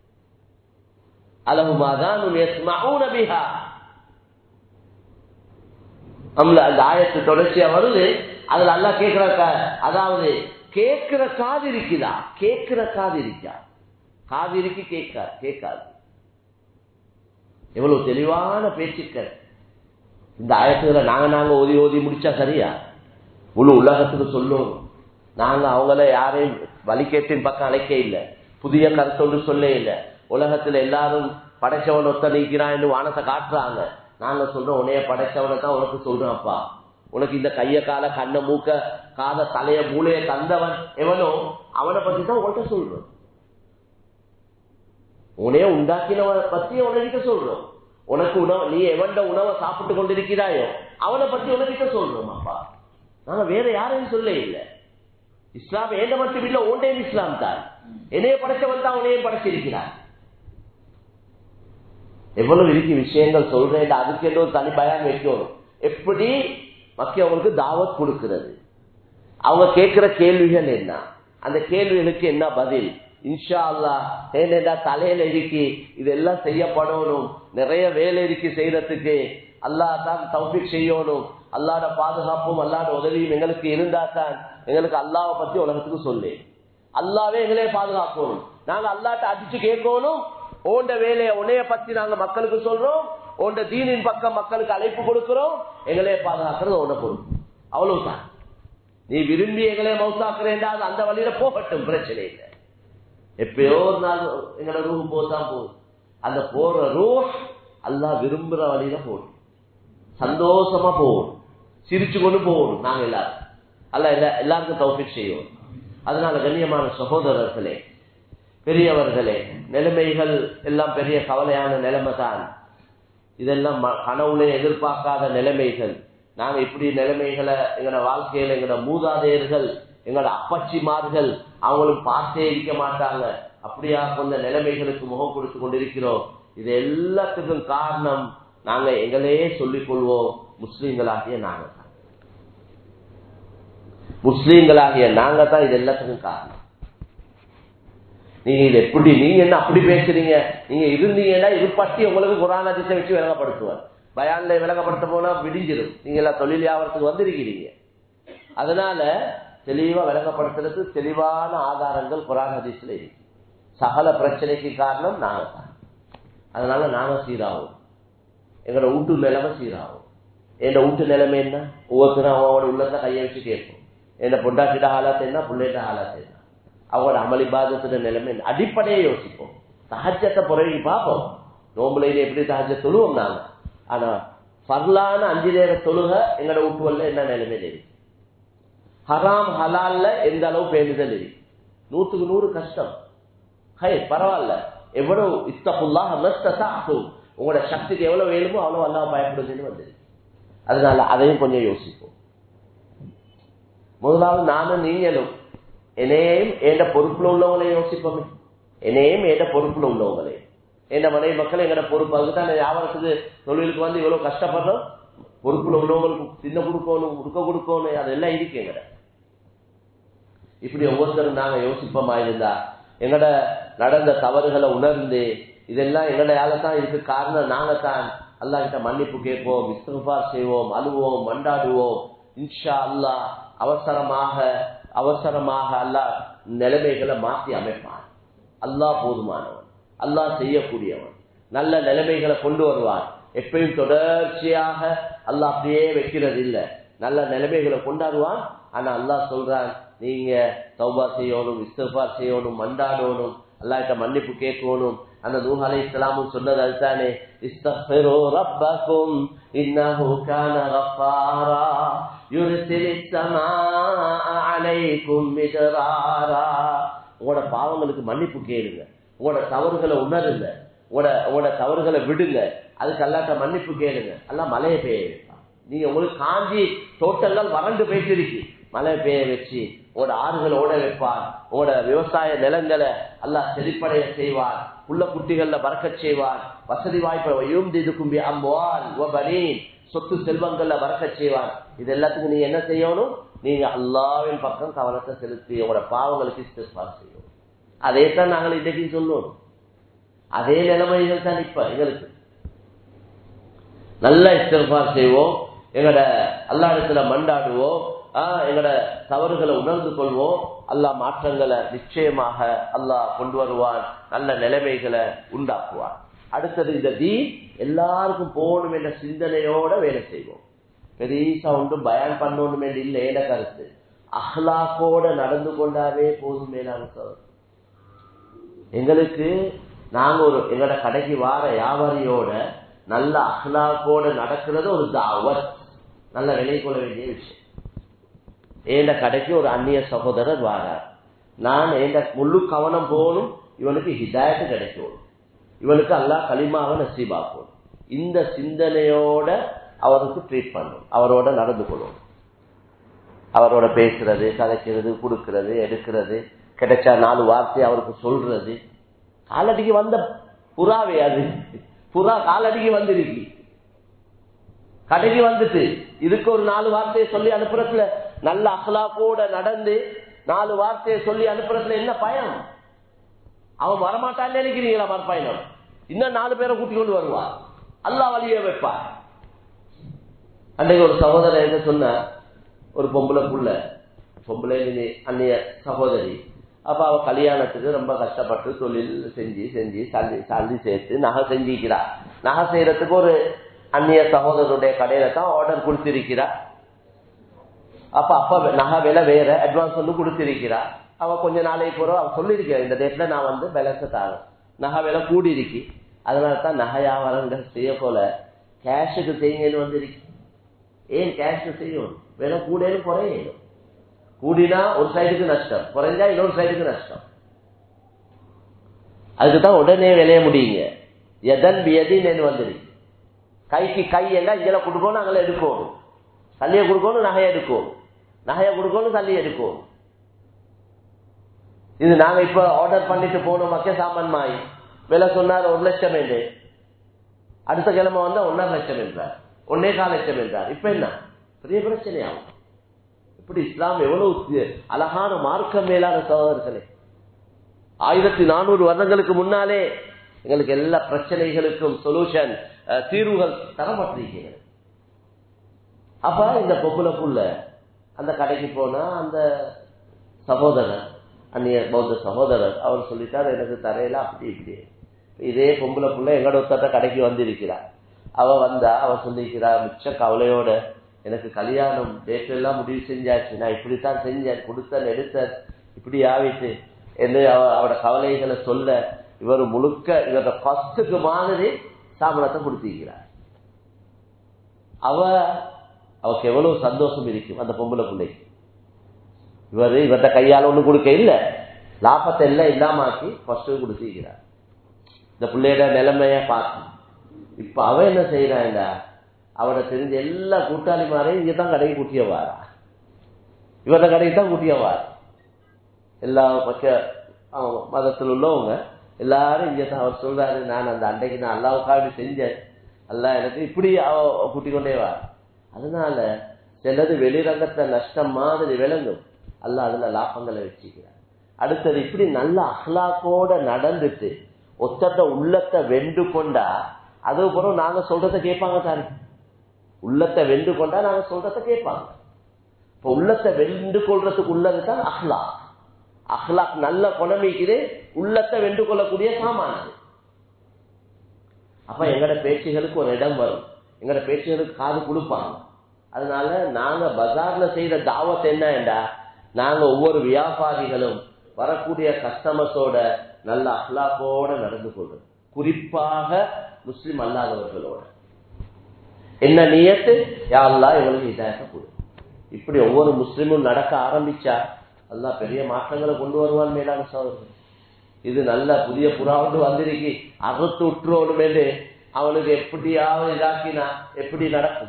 அலகுமாதான் நபிஹா நம்மள அந்த ஆயத்து தொடர்ச்சியா வருது அதுல அல்லா கேட்கிற கா- அதாவது கேட்கிற காது இருக்குதா கேட்கிற காது இருக்கா காது இருக்கு கேட்காது கேட்காது எவ்வளவு தெளிவான பேச்சுக்கள் இந்த ஆயத்துகளை நாங்க நாங்க ஓதி ஓதி முடிச்சா சரியா முழு உலகத்துக்கு சொல்லும் நாங்க அவங்கள யாரையும் வலிக்கேட்டின் பக்கம் அழைக்க இல்லை புதிய கருத்தொன்று சொல்ல இல்லை உலகத்துல எல்லாரும் படைச்சவன் ஒத்த நீக்கிறான் வானத்தை காட்டுறாங்க நாங்க சொல்றோம் உன்னைய படைச்சவனை தான் உனக்கு சொல்றோம் அப்பா உனக்கு இந்த கைய கால கண்ண மூக்க காத தலைய மூளைய தந்தவன் எவனோ அவனை பத்தி தான் உன்கிட்ட சொல்றோம் உனைய உண்டாக்கினவனை பத்தி உனக்கிட்ட சொல்றோம் உனக்கு உணவு நீ எவன்ட உணவை சாப்பிட்டு கொண்டிருக்கிறாயோ அவனை பத்தி உனக்கிட்ட சொல்றோம் அப்பா நாங்க வேற யாரையும் சொல்ல இல்லை இஸ்லாம் ஏண்ட மட்டும் இல்ல ஓண்டே இஸ்லாம் தான் என்னைய படைச்சவன் தான் உனையும் படைச்சிருக்கிறார் எவ்வளவு இருக்கு விஷயங்கள் சொல்றேன் அதுக்கு என்று ஒரு தனி பயம் வைக்கணும் எப்படி மக்கள் அவங்களுக்கு தாவத் கொடுக்கிறது அவங்க கேட்கிற கேள்விகள் என்ன அந்த கேள்விகளுக்கு என்ன பதில் இன்ஷா அல்லா ஏனென்றா தலையில இருக்கி இதெல்லாம் செய்யப்படணும் நிறைய வேலை இருக்கு செய்யறதுக்கு அல்லாஹ் தான் தௌஃபிக் செய்யணும் அல்லாட பாதுகாப்பும் அல்லாட உதவியும் எங்களுக்கு இருந்தா தான் எங்களுக்கு அல்லாவை பத்தி உலகத்துக்கு சொல்லு அல்லாவே எங்களே பாதுகாக்கணும் நாங்க அல்லாட்ட அடிச்சு கேட்கணும் ஓண்ட வேலையை உன்னைய பத்தி நாங்க மக்களுக்கு சொல்றோம் ஓண்ட தீனின் பக்கம் மக்களுக்கு அழைப்பு கொடுக்கிறோம் எங்களையே பாதுகாக்கிறது உன்ன பொறுப்பு அவ்வளவுதான் நீ விரும்பி எங்களே மவுசாக்குறேன்டா அது அந்த வழியில போகட்டும் பிரச்சனை இல்லை எப்பயோ ஒரு நாள் எங்களோட ரூம் போதான் போகுது அந்த போற ரூஹ் அல்லாஹ் விரும்புற வழியில போகணும் சந்தோஷமா போகணும் சிரிச்சு கொண்டு போகணும் நாங்க எல்லாரும் அல்ல எல்லா எல்லாருக்கும் தௌஃபிக் செய்வோம் அதனால கண்ணியமான சகோதரர்களே பெரியவர்களே நிலைமைகள் எல்லாம் பெரிய கவலையான நிலைமை தான் இதெல்லாம் ம- கனவுல எதிர்பார்க்காத நிலைமைகள் நாங்க இப்படி நிலைமைகளை எங்களோட வாழ்க்கையில எங்களோட மூதாதையர்கள் எங்களோட அப்பச்சிமார்கள் அவங்களும் பார்த்தே இருக்க மாட்டாங்க அப்படியா கொஞ்ச நிலைமைகளுக்கு முகம் கொடுத்து கொண்டிருக்கிறோம் இது எல்லாத்துக்கும் காரணம் நாங்க எங்களையே சொல்லிக் கொள்வோம் முஸ்லீம்களாகிய நாங்க தான் முஸ்லீம்களாகிய நாங்க தான் இது எல்லாத்துக்கும் காரணம் நீங்க இது எப்படி நீங்க என்ன அப்படி பேசுறீங்க நீங்க இருந்தீங்கன்னா இது பற்றி உங்களுக்கு குரான் அதிசயம் வச்சு விளங்கப்படுத்துவார் பயான்ல விளங்கப்படுத்த போனா விடிஞ்சிடும் நீங்க எல்லாம் தொழில் வியாபாரத்துக்கு வந்திருக்கிறீங்க அதனால தெளிவா விளங்கப்படுத்துறது தெளிவான ஆதாரங்கள் குரான் ஹதீஸ்ல இருக்கு சகல பிரச்சனைக்கு காரணம் நாங்க தான் அதனால நாங்க சீராகும் எங்களோட வீட்டு நிலைமை சீராகும் என் வீட்டு நிலைமை என்ன ஒவ்வொருத்தரும் அவனோட உள்ளத்தை கையை வச்சு கேட்போம் என்ன பொண்டாட்டிட ஆளாத்து என்ன பிள்ளைகிட்ட ஆளாத்து என்ன அவங்களோட அமளி பாதத்துல நிலைமை என்ன? அடிப்படையை யோசிப்போம் சஹஜத்தை புறவி பார்ப்போம் நோம்புலையில எப்படி சஹஜ தொழுவோம் நாங்க ஆனா பரலான அஞ்சு நேர தொழுக எங்களோட வீட்டுவல்ல என்ன நிலைமை தெரியும் ஹராம் ஹலால்ல எந்த அளவு பேணுதல் இருக்கு நூத்துக்கு நூறு கஷ்டம் ஹை பரவாயில்ல எவ்வளவு இஸ்தகுல்லா மஸ்தசாஹும் உங்களோட சக்திக்கு எவ்வளவு வேணுமோ அவ்வளவு அல்லாஹ் பயப்படுதுன்னு வந்திருக்கு அதனால அதையும் கொஞ்சம் யோசிப்போம் முதலாவது நானும் நீங்களும் என்னையும் எந்த பொறுப்புல உள்ளவங்களையும் யோசிப்போமே என்னையும் எந்த பொறுப்புல உள்ளவங்களையும் எந்த மனைவி மக்கள் எங்கட பொறுப்பு அதுக்கு தான் வியாபாரத்துக்கு தொழிலுக்கு வந்து இவ்வளவு கஷ்டப்படுறோம் பொறுப்புல உள்ளவங்களுக்கு சின்ன கொடுக்கணும் கொடுக்க கொடுக்கணும் அதெல்லாம் இருக்கு எங்கட இப்படி ஒவ்வொருத்தரும் நாங்க யோசிப்போமா இருந்தா எங்கட நடந்த தவறுகளை உணர்ந்து இதெல்லாம் எங்கடையால தான் இதுக்கு காரணம் நாங்க தான் அல்லா கிட்ட மன்னிப்பு கேட்போம் இஸ்திஃபார் செய்வோம் அழுவோம் மண்டாடுவோம் இன்ஷா அல்லாஹ் அவசரமாக அவசரமாக அல்லாஹ் நிலைமைகளை மாற்றி அமைப்பான் அல்லாஹ் போதுமானவன் அல்லாஹ் செய்யக்கூடியவன் நல்ல நிலைமைகளை கொண்டு வருவான் எப்பயும் தொடர்ச்சியாக அல்லாஹ் அப்படியே வைக்கிறது இல்ல நல்ல நிலைமைகளை கொண்டாடுவான் ஆனா அல்லாஹ் சொல்றான் நீங்க தௌபா செய்யணும் இஸ்திஃபார் செய்யணும் மண்டாடணும் அல்லாஹ்கிட்ட மன்னிப்பு கேட்கணும் அந்த நூஹ் அலைஹிஸ்ஸலாமும் சொன்னது அதுதானே இஸ்தக்ஃபிரு ரப்பக்கும் இன்னஹு கான கஃபாரா யுர்சிலிஸ் ஸமாஅ அலைக்கும் மிதராரா உங்களோட பாவங்களுக்கு மன்னிப்பு கேளுங்க உங்களோட தவறுகளை உணருங்க உங்களோட உங்களோட தவறுகளை விடுங்க அதுக்கு அல்லாட்ட மன்னிப்பு கேளுங்க எல்லாம் மழையை பெய்ய வைப்பான் நீங்க உங்களுக்கு காஞ்சி தோட்டங்கள் வறண்டு போயிட்டு இருக்கு மழை பெய்ய வச்சு உங்களோட ஆறுகளை ஓட வைப்பான் உங்களோட விவசாய நிலங்களை எல்லாம் செழிப்படைய செய்வான் புள்ள குட்டிகள்ல பறக்கச் செய்வான் வசதி வாய்ப்பை யூம்தி கும்பி அம்வால் ஒபனீன் சொத்து செல்வங்கள்ல பறக்கச் செய்வான் இது எல்லாத்துக்கும் நீங்க என்ன செய்யணும் நீங்க அல்லாவின் பக்கம் கவனத்தை செலுத்தி உங்களோட பாவங்களுக்கு இஸ்திஃபார் செய்யணும் அதே தான் நாங்கள் இன்றைக்கு சொல்லுவோம் அதே நிலைமைகள் தான் இப்ப எங்களுக்கு நல்ல இஸ்திஃபார் செய்வோம் எங்களோட அல்லா இடத்துல மண்டாடுவோம் ஆஹ் எங்களோட தவறுகளை உணர்ந்து கொள்வோம் அல்லாஹ் மாற்றங்களை நிச்சயமாக அல்லாஹ் கொண்டு வருவான் நல்ல நிலைமைகளை உண்டாக்குவான் அடுத்தது இந்த தீ எல்லாருக்கும் போகணும் என்ற சிந்தனையோட வேலை செய்வோம் பெரியசா ஒன்றும் பயன் பண்ணணும் என்று இல்லை ஏன கருத்து அஹ்லாக்கோட நடந்து கொண்டாவே போதும் மேலான சார் எங்களுக்கு நாங்க ஒரு எங்களோட கடைக்கு வார வியாபாரியோட நல்ல அஹ்லாக்கோட நடக்கிறது ஒரு தாவத் நல்ல விலை கொள்ள வேண்டிய விஷயம் ஏண்ட கடைக்கு ஒரு அந்நிய சகோதரர் வாரார் நான் ஏண்ட முழு கவனம் போகணும் இவனுக்கு ஹிதாயத்து கிடைக்கும் இவனுக்கு அல்லாஹ் களிமாவை நசீபாக்கும் இந்த சிந்தனையோட அவருக்கு ட்ரீட் பண்ணும் அவரோட நடந்து கொள்ளும் அவரோட பேசுறது கதைக்கிறது கொடுக்கறது எடுக்கிறது கிடைச்சா நாலு வார்த்தை அவருக்கு சொல்றது காலடிக்கு வந்த புறாவே அது புறா காலடிக்கு வந்துருக்கு கடைக்கு வந்துட்டு இதுக்கு ஒரு நாலு வார்த்தையை சொல்லி அனுப்புறதுல நல்ல அகலாக்கோட நடந்து நாலு வார்த்தையை சொல்லி அனுப்புறதுல என்ன பயணம் அவன் வரமாட்டான்னு நினைக்கிறீங்களா மறுபயணம் இன்னும் நாலு பேரை கூட்டி கொண்டு வருவான் அல்லா வழிய வைப்பார் அன்றைக்கு ஒரு சகோதரர் என்ன சொன்ன ஒரு பொம்பளை புள்ள பொம்பளை அந்நிய சகோதரி அப்ப அவ கல்யாணத்துக்கு ரொம்ப கஷ்டப்பட்டு தொழில் செஞ்சு செஞ்சு சல்லி சல்லி சேர்த்து நகை செஞ்சிக்கிறா நகை செய்யறதுக்கு ஒரு அந்நிய சகோதரருடைய கடையில தான் ஆர்டர் கொடுத்திருக்கிறா அப்ப அப்ப நகை விலை வேற அட்வான்ஸ் வந்து கொடுத்திருக்கிறா அவ கொஞ்ச நாளைக்கு போறோம் அவ சொல்லியிருக்கிறா இந்த டேட்ல நான் வந்து பேலன்ஸை தாரேன் நகை விலை கூடி இருக்கு அதனால தான் நகை வியாபாரங்கள் செய்ய போல கேஷுக்கு செய்யுங்கன்னு வந்திருக்கு ஏன் கேஷ் செய்யும் விலை கூடேன்னு குறையும் கூடினா ஒரு சைடுக்கு நஷ்டம் குறைஞ்சா இன்னொரு சைடுக்கு நஷ்டம் அதுக்குதான் உடனே விளைய முடியுங்க எதன் வியதின்னு வந்துருக்கு கைக்கு கை எல்லாம் இங்கே கொடுக்கணும் அங்கே எடுக்கணும் சல்லியை கொடுக்கணும் நகையை எடுக்கும் நகையை கொடுக்கணும் சல்லியை எடுக்கும் இது நாங்க இப்ப ஆர்டர் பண்ணிட்டு போனோம் மக்கிய சாமான் மாய் விலை சொன்னார் ஒரு லட்சம் என்று அடுத்த கிழமை வந்தா ஒன்னரை லட்சம் என்றார் ஒன்னே கால் லட்சம் என்றார் இப்ப என்ன பெரிய பிரச்சனையாகும் இப்படி இஸ்லாம் எவ்வளவு அழகான மார்க்கம் மேலான சகோதரர்களே ஆயிரத்தி நானூறு வருடங்களுக்கு முன்னாலே எங்களுக்கு எல்லா பிரச்சனைகளுக்கும் சொல்யூஷன் தீர்வுகள் தரப்பட்டிருக்கிறது அப்ப இந்த பொம்பளை புள்ள அந்த கடைக்கு போனா அந்த சகோதரர் அந்நிய பௌத்த சகோதரர் அவர் சொல்லிட்டார் எனக்கு தரையில அப்படி இப்படி இதே பொம்பளை புள்ள எங்கட ஒருத்தட்ட கடைக்கு வந்திருக்கிறார் அவ வந்தா அவ சொல்லிக்கிறா மிச்ச கவலையோட எனக்கு கல்யாணம் டேட் எல்லாம் முடிவு செஞ்சாச்சு நான் இப்படித்தான் செஞ்சேன் கொடுத்தேன் எடுத்தேன் இப்படி ஆவிட்டு என்று அவட கவலைகளை சொல்ல இவர் முழுக்க இவரோட ஃபர்ஸ்டுக்கு மாதிரி சாமனத்தை கொடுத்திருக்கிறார் அவ அவருக்கு எவ்வளவு சந்தோஷம் இருக்கும் அந்த பொம்பளை பிள்ளைக்கு இவர் இவர்கிட்ட கையால ஒண்ணு கொடுக்க இல்ல லாபத்தை எல்லாம் இல்லாம ஆக்கி ஃபர்ஸ்ட் கொடுத்திருக்கிறார் இந்த பிள்ளையோட நிலைமைய பார்த்து இப்ப அவ என்ன செய்யறாங்க அவட தெரிஞ்ச எல்லா கூட்டாளி மாரையும் இங்க தான் கடைக்கு கூட்டிய வாரா இவர கடைக்கு தான் கூட்டிய வாரா எல்லா பக்க மதத்தில் உள்ளவங்க எல்லாரும் இங்க தான் அவர் சொல்றாரு நான் அந்த அன்றைக்கு நான் அல்லாவுக்காக செஞ்சேன் அல்லா எனக்கு இப்படி அவ கூட்டி கொண்டே வா அதனால சிலது வெளிரங்கத்தை நஷ்டம் மாதிரி விளங்கும் அல்ல அதுல லாபங்களை வச்சுக்கிறார் அடுத்தது இப்படி நல்ல அஹ்லாக்கோட நடந்துட்டு ஒத்தட்ட உள்ளத்தை வென்று கொண்டா அதுக்கப்புறம் நாங்க சொல்றத கேட்பாங்க தானே உள்ளத்தை வென்று கொண்டா நாங்க சொல்றத கேட்பாங்க இப்ப உள்ளத்தை வென்று கொள்றதுக்கு உள்ளது தான் அஹ்லாக் அஹ்லாக் நல்ல குணமிக்குது உள்ளத்தை வென்று கொள்ளக்கூடிய சாமான் அது அப்ப எங்கட பேச்சுகளுக்கு ஒரு இடம் வரும் எங்கட பேச்சுகளுக்கு காது கொடுப்பாங்க அதனால நாங்க பஜார்ல செய்த தாவத் என்னண்டா நாங்க ஒவ்வொரு வியாபாரிகளும் வரக்கூடிய கஸ்டமர்ஸோட நல்ல அஹ்லாக்கோட நடந்து கொள்றோம் குறிப்பாக முஸ்லிம் அல்லாதவர்களோட என்ன நியத்து யாழ்லா இவங்களுக்கு இதாயத்தை கொடு இப்படி ஒவ்வொரு முஸ்லிமும் நடக்க ஆரம்பிச்சா அல்லா பெரிய மாற்றங்களை கொண்டு வருவான் மேலான சோதரர்கள் இது நல்ல புதிய புறாவுண்டு வந்திருக்கு அறுத்து உற்றுவோடும் என்று அவனுக்கு எப்படியாவது இதாக்கினா எப்படி நடக்கும்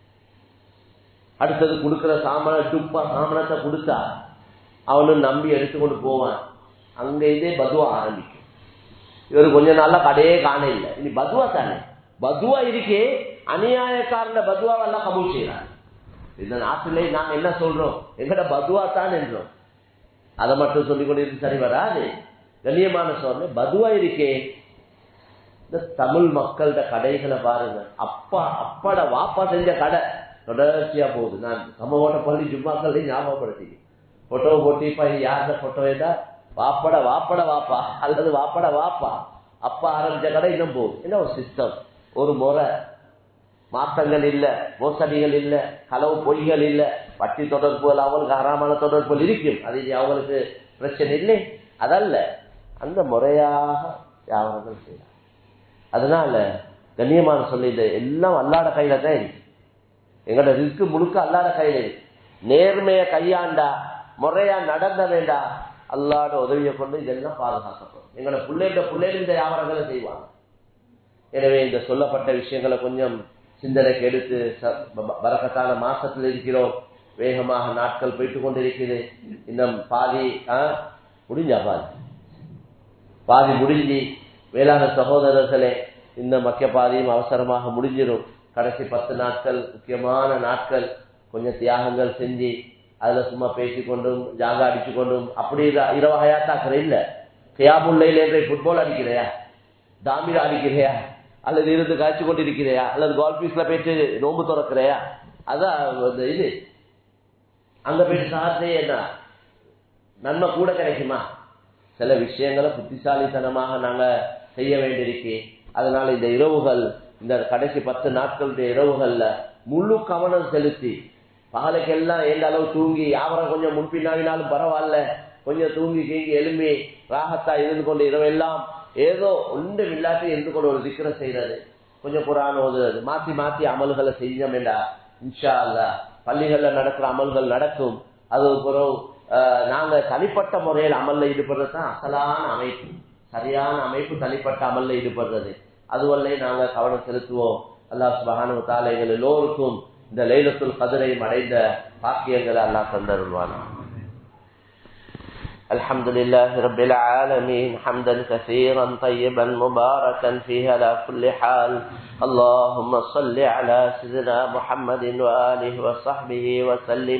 அடுத்தது கொடுக்கிற சாமான டுப்பா சாமானத்தை கொடுத்தா அவனும் நம்பி எடுத்துக்கொண்டு போவான் அங்க இதே பதுவா ஆரம்பிக்கும் இவர் கொஞ்ச நாள்ல கடையே காண இல்லை இனி பதுவா தானே பதுவா இருக்கே அநியாயக்காரன பதுவாவெல்லாம் கபூல் செய்யறாங்க இந்த நாட்டிலே நாங்க என்ன சொல்றோம் எங்கட பதுவா தான் என்றோம் அதை மட்டும் சொல்லிக் கொண்டிருக்கு சரி வராது கண்ணியமான சொல்ற பதுவா இருக்கே இந்த தமிழ் மக்கள்கிட்ட கடைகளை பாருங்க அப்பா அப்பாட வாப்பா செஞ்ச கடை தொடர்ச்சியா போகுது நான் சமவோட பள்ளி ஜும்மாக்கள் ஞாபகப்படுத்தி போட்டோ போட்டி இப்ப யாருந்த போட்டோ ஏதா வாப்பட வாப்பட வாப்பா அல்லது வாப்பட வாப்பா அப்பா ஆரம்பிச்ச கடை இன்னும் போகுது என்ன ஒரு சிஸ்டம் ஒரு முறை மாற்றங்கள் இல்ல மோசடிகள் இல்ல களவு பொய்கள் இல்ல வட்டி தொடர்புகள் அவங்களுக்கு அறாமான தொடர்புகள் இருக்கும் அது அவங்களுக்கு பிரச்சனை இல்லை அதல்ல அந்த முறையாக வியாபாரங்கள் செய்யலாம் அதனால கண்ணியமான சொல்லி இது எல்லாம் அல்லாட கையில தான் இருக்கு எங்களோட ரிஸ்க் முழுக்க அல்லாட கையில இருக்கு நேர்மைய கையாண்டா முறையா நடந்த வேண்டா அல்லாட உதவியை கொண்டு இதெல்லாம் பாதுகாக்கப்படும் எங்களோட பிள்ளைகிட்ட பிள்ளைகள் இந்த வியாபாரங்களை செய்வாங்க எனவே இந்த சொல்லப்பட்ட விஷயங்களை கொஞ்சம் சிந்தனைக்கு எடுத்து வரக்கத்தான மாசத்துல இருக்கிறோம் வேகமாக நாட்கள் போயிட்டு கொண்டிருக்குது இன்னும் பாதி முடிஞ்சா பாதி பாதி முடிஞ்சு வேளாண் சகோதரர்களே இந்த மக்கிய பாதியும் அவசரமாக முடிஞ்சிடும் கடைசி பத்து நாட்கள் முக்கியமான நாட்கள் கொஞ்சம் தியாகங்கள் செஞ்சு அதுல சும்மா பேசிக்கொண்டும் ஜாங்கா அடிச்சு கொண்டும் அப்படி இரவு ஹயாத்தாக்குற இல்ல கியாமுல்லையில் என்ற ஃபுட்பால் அடிக்கிறையா தாமிரா அடிக்கிறையா அல்லது இருந்து காய்ச்சி கொண்டிருக்கிறையா அல்லது கால்பீஸ்ல போயிட்டு நோம்பு திறக்கிறையா அதான் இது அங்க போயிட்டு சார்ந்தே என்ன நன்மை கூட கிடைக்குமா சில விஷயங்களை புத்திசாலித்தனமாக நாங்க செய்ய வேண்டியிருக்கு அதனால இந்த இரவுகள் இந்த கடைசி பத்து நாட்களுடைய இரவுகள்ல முழு கவனம் செலுத்தி பகலுக்கெல்லாம் எந்த அளவு தூங்கி யாவரம் கொஞ்சம் முன்பின்னாவினாலும் பரவாயில்ல கொஞ்சம் தூங்கி கீங்கி எழும்பி ராகத்தா இருந்து கொண்டு இரவெல்லாம் ஏதோ ஒன்று இல்லாட்டி இருந்து கொண்டு ஒரு திக்கிற செய்யறது கொஞ்சம் குரான் ஓதுறது மாத்தி மாத்தி அமல்களை செஞ்சோம் என்றா இன்ஷா அல்லா பள்ளிகள்ல நடக்கிற அமல்கள் நடக்கும் அது பிறகு நாங்க தனிப்பட்ட முறையில் அமல்ல ஈடுபடுறது தான் அசலான அமைப்பு சரியான அமைப்பு தனிப்பட்ட அமல்ல ஈடுபடுறது அதுவல்ல நாங்க கவனம் செலுத்துவோம் அல்லாஹ் சுபஹானு தால எங்கள் எல்லோருக்கும் இந்த லைலத்துல் கதிரையும் அடைந்த பாக்கியங்களை அல்லாஹ் தந்தருள்வானா الحمد لله رب العالمين حمدا كثيرا طيبا مباركا فيه على كل حال اللهم صل على سيدنا محمد وآله وصحبه وسلم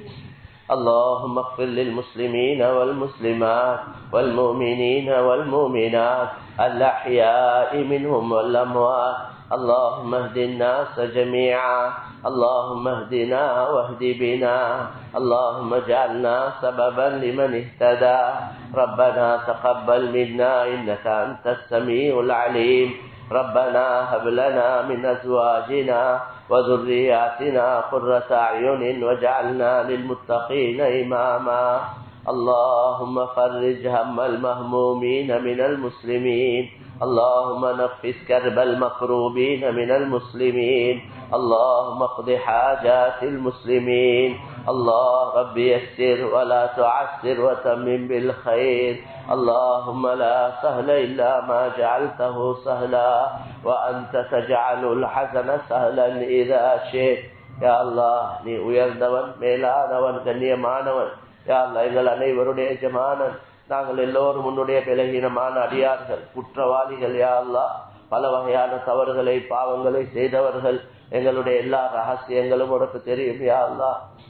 اللهم اغفر للمسلمين والمسلمات والمؤمنين والمؤمنات الأحياء منهم والأموات اللهم اهد الناس جميعا اللهم اهدنا واهد بنا اللهم اجعلنا سببا لمن اهتدى ربنا تقبل منا إنك أنت السميع العليم ربنا هب لنا من أزواجنا وذرياتنا قرة أعين واجعلنا للمتقين إماما اللهم فرج هم المهمومين من المسلمين اللهم نفس كرب المكروبين من المسلمين اللهم اقض حاجات المسلمين الله رب يسر ولا تعسر وتمم بالخير اللهم لا سهل إلا ما جعلته سهلا وأنت تجعل الحزن سهلا إذا شئت يا الله நீ உயர்ந்தவன் மேலானவன் கண்ணியமானவன் யா அல்லா எங்கள் அனைவருடைய எஜமானன் நாங்கள் எல்லோரும் உன்னுடைய பலகீனமான அடியார்கள் குற்றவாளிகள் யா அல்லா பல வகையான தவறுகளை பாவங்களை செய்தவர்கள் எங்களுடைய எல்லா ரகசியங்களும் உனக்கு தெரியும் யா அல்லா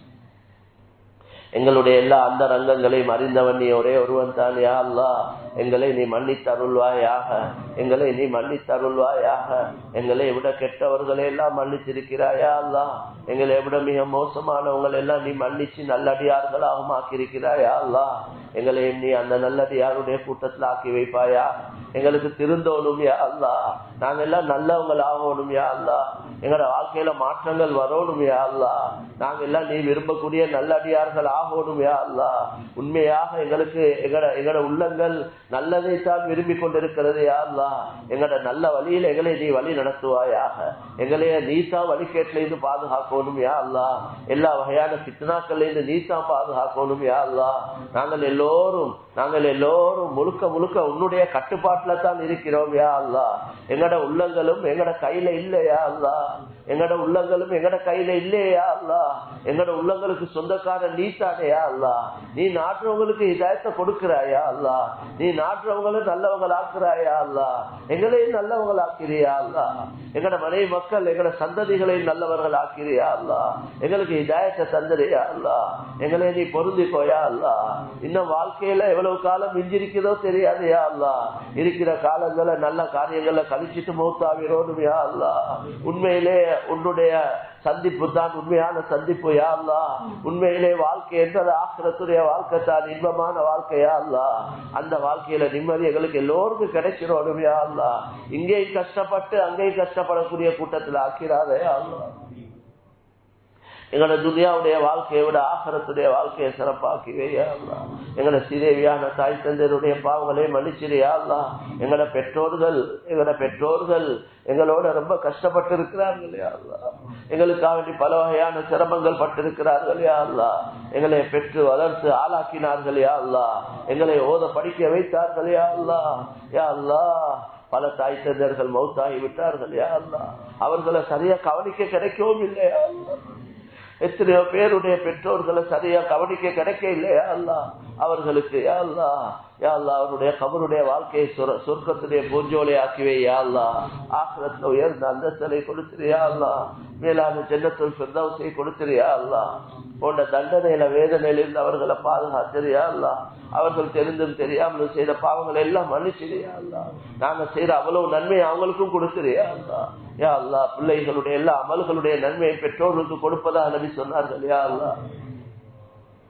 எங்களுடைய எல்லா அந்த ரங்கங்களையும் அறிந்தவன் நீ ஒரே ஒருவன் தான் யா அல்லா எங்களை நீ மன்னித்தருள்வாயாக எங்களை நீ மன்னித்தருள்வாயாக எங்களை விட கெட்டவர்களை எல்லாம் மன்னிச்சிருக்கிறாயா அல்லா எங்களை விட மிக மோசமானவங்களை எல்லாம் நீ மன்னிச்சு நல்லடியார்களாகவும் ஆக்கியிருக்கிறாயா அல்லா எங்களையும் நீ அந்த நல்லடியாருடைய கூட்டத்தில் ஆக்கி வைப்பாயா எங்களுக்கு திருந்தோணும் யா அல்லா நாங்க எல்லாம் நல்லவங்கள் ஆகணும் யா அல்லா எங்களோட வாழ்க்கையில மாற்றங்கள் வரணும் யா அல்லா நாங்க எல்லாம் நீ விரும்பக்கூடிய நல்லடியார்கள் ஆகணும் யா அல்லா உண்மையாக எங்களுக்கு எங்கட எங்கட உள்ளங்கள் நல்லதைத்தான் விரும்பி கொண்டிருக்கிறது யா அல்லா எங்கட நல்ல வழியில எங்களை நீ வழி நடத்துவாயாக எங்களைய நீசா வழிகேட்டில இருந்து பாதுகாக்கணும் யா அல்லா எல்லா வகையான பித்தனாக்கள்ல இருந்து நீசா பாதுகாக்கணும் யா அல்லா நாங்கள் எல்லோரும் நாங்கள் எல்லோரும் முழுக்க முழுக்க உன்னுடைய கட்டுப்பாட்டுல தான் இருக்கிறோம் யா அல்லா எங்கட உள்ளங்களும் எங்கட கையில இல்லையா அல்லா எங்கட உள்ளங்களும் எங்கட கையில இல்லையா அல்லா எங்கட உள்ளங்களுக்கு சொந்தக்கார நீ தானையா அல்லா நீ நாட்டுறவங்களுக்கு இதாயத்தை கொடுக்கிறாயா அல்லா நீ நாட்டுறவங்களும் நல்லவங்கள் ஆக்குறாயா அல்லா எங்களையும் நல்லவங்கள் ஆக்கிறியா அல்லா எங்கட மனைவி மக்கள் எங்கட சந்ததிகளையும் நல்லவர்கள் ஆக்கிறியா அல்லா எங்களுக்கு இதாயத்தை தந்துறியா அல்லா எங்களை நீ பொருந்திக்கோயா அல்லா இன்னும் வாழ்க்கையில எவ்வளவு காலம் மிஞ்சிருக்கிறதோ தெரியாதையா அல்லா இருக்கிற காலங்களை நல்ல காரியங்களை கழிச்சிட்டு மௌத்தாவிரோடும் யா அல்லா உண்மையிலே உன்னுடைய சந்திப்பு தான் உண்மையான சந்திப்பு யா அல்லா உண்மையிலே வாழ்க்கை என்றது ஆக்கிரத்துடைய வாழ்க்கை தான் இன்பமான வாழ்க்கையா அல்லா அந்த வாழ்க்கையில நிம்மதி எங்களுக்கு எல்லோருக்கும் கிடைச்சிரோடும் யா அல்லா இங்கேயும் கஷ்டப்பட்டு அங்கேயும் கஷ்டப்படக்கூடிய கூட்டத்தில் ஆக்கிறாதே அல்லா எங்களோட துனியாவுடைய வாழ்க்கையை விட ஆகரத்துடைய வாழ்க்கையை சிறப்பாக்கிவேயா எங்களோட சிதேவியான தாய் தந்தையருடைய பாவங்களை மன்னிச்சிரியா எங்களோட பெற்றோர்கள் எங்களோட பெற்றோர்கள் எங்களோட ரொம்ப கஷ்டப்பட்டு இருக்கிறார்கள் யாருலா எங்களுக்காக வேண்டி பல வகையான சிரமங்கள் பட்டிருக்கிறார்கள் யாருலா எங்களை பெற்று வளர்த்து ஆளாக்கினார்கள் யாருலா எங்களை ஓத படிக்க வைத்தார்கள் யாருலா யாருலா பல தாய் தந்தையர்கள் மௌத்தாகி விட்டார்கள் யா அல்லா அவர்களை சரியா கவனிக்க கிடைக்கவும் இல்லையா எத்தனையோ பேருடைய பெற்றோர்களை சரியா கவனிக்க கிடைக்க இல்லையா அல்லா அவர்களுக்கு யா அல்லா யா அல்லா அவருடைய கபருடைய வாழ்க்கையை சொர்க்கத்துடைய பூஞ்சோலை ஆக்கிவே யா அல்லா ஆக்கிரத்துல உயர்ந்த அந்தஸ்தலை கொடுத்துறியா அல்லா மேலான ஜென்னத்துள் சொந்தவசை கொடுத்துறியா அல்லா போன்ற தண்டனையில வேதனையிலிருந்து அவர்களை பாதுகாத்திரியா அல்லா அவர்கள் தெரிந்தும் தெரியாமலும் செய்த பாவங்களை எல்லாம் மன்னிச்சிரியா அல்லா நாங்க செய்யற அவ்வளவு நன்மை அவங்களுக்கும் கொடுத்துறியா அல்லா யா அல்லா பிள்ளைகளுடைய எல்லா அமல்களுடைய நன்மையை பெற்றோர்களுக்கு கொடுப்பதாக நபி சொன்னார்கள் யா அல்லா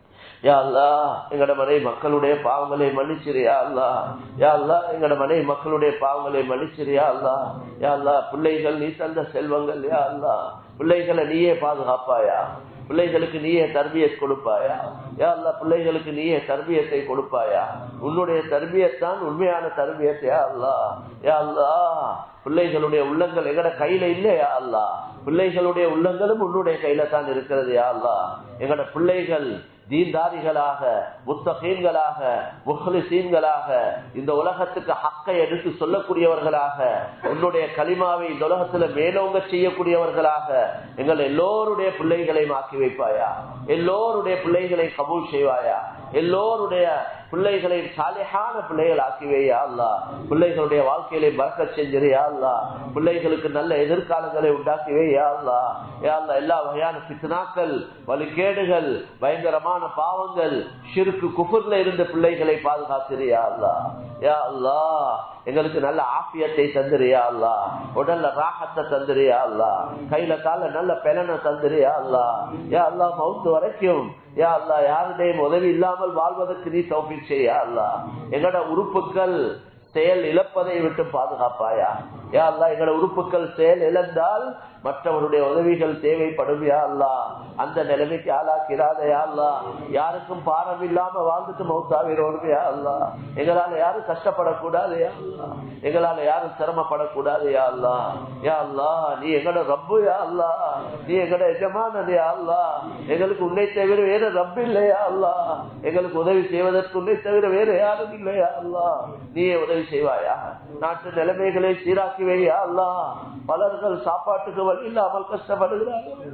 யா அல்லா எங்கட மனை மக்களுடைய பாவங்களை மன்னிச்சிரியா அல்லா யா அல்லா எங்கட மனை மக்களுடைய பாவங்களை மன்னிச்சிரியா அல்லா யா அல்லா பிள்ளைகள் நீ தந்த செல்வங்கள் யா அல்லா பிள்ளைகளை நீயே பாதுகாப்பாயா பிள்ளைகளுக்கு நீயே தர்பியத் கொடுப்பாயா யா அல்லா பிள்ளைகளுக்கு நீயே தர்பியத்தை கொடுப்பாயா உன்னுடைய தர்பியத்தான் உண்மையான தர்பியத்தை யா அல்லா யா அல்லா பிள்ளைகளுடைய உள்ளங்கள் எங்கட கையில இல்லையா அல்லா பிள்ளைகளுடைய உள்ளங்களும் உன்னுடைய கையில தான் இருக்கிறது யா அல்லா எங்கட பிள்ளைகள் தீன்தாரிகளாக முத்தகீன்களாக முஹ்லிசீன்களாக இந்த உலகத்துக்கு ஹக்கை எடுத்து சொல்லக்கூடியவர்களாக உன்னுடைய களிமாவை இந்த உலகத்துல மேலோங்க செய்யக்கூடியவர்களாக எங்கள் எல்லோருடைய பிள்ளைகளை மாக்கி வைப்பாயா எல்லோருடைய பிள்ளைகளை கபூல் செய்வாயா எல்லோருடைய பிள்ளைகளை சாலையான பிள்ளைகள் ஆக்கிவையா அல்லா பிள்ளைகளுடைய வாழ்க்கையில பறக்க செஞ்சிரியா அல்லா பிள்ளைகளுக்கு நல்ல எதிர்காலங்களை உண்டாக்கிவே யா அல்லா யா அல்லா எல்லா வகையான பித்தனாக்கள் வலுக்கேடுகள் பயங்கரமான பாவங்கள் ஷிருக்கு குஃபுர்ல இருந்த பிள்ளைகளை பாதுகாத்திரியா அல்லா யா அல்லா எங்களுக்கு நல்ல ஆபியத்தை தந்துரியா அல்லா உடல்ல ராகத்தை தந்துரியா அல்லா கையில கால நல்ல பெலனை தந்துரியா அல்லா யா அல்லா மவுத்து வரைக்கும் யா அல்லா யாருடையும் உதவி இல்லாமல் வாழ்வதற்கு நீ தௌஃபீக் செய்யா அல்லா எங்கட உறுப்புகள் செயல் இழப்பதை விட்டு பாதுகாப்பாயா யா அல்லா எங்கட உறுப்புகள் செயல் இழந்தால் மற்றவருடைய உதவிகள் தேவைப்படும் யா அல்லா அந்த நிலைமைக்கு ஆளாக்கிறாதையா அல்லா யாருக்கும் பாரம் இல்லாம வாழ்ந்துட்டு மௌத்தாவிரோடு யா அல்லா எங்களால யாரும் கஷ்டப்படக்கூடாது யா அல்லா எங்களால யாரும் சிரமப்படக்கூடாது யா அல்லா யா அல்லா நீ எங்கட ரப்பு யா அல்லா நீ எங்கட எஜமானது யா அல்லா எங்களுக்கு உன்னை தவிர வேற ரப்பு இல்லையா அல்லா எங்களுக்கு உதவி செய்வதற்கு உன்னை தவிர வேற யாரும் இல்லையா அல்லா நீயே உதவி செய்வாயா நாட்டு நிலைமைகளை சீராக்கி வையா அல்லா பலர்கள் சாப்பாட்டுக்கு வழி இல்லாமல் கஷ்டப்படுகிறார்கள்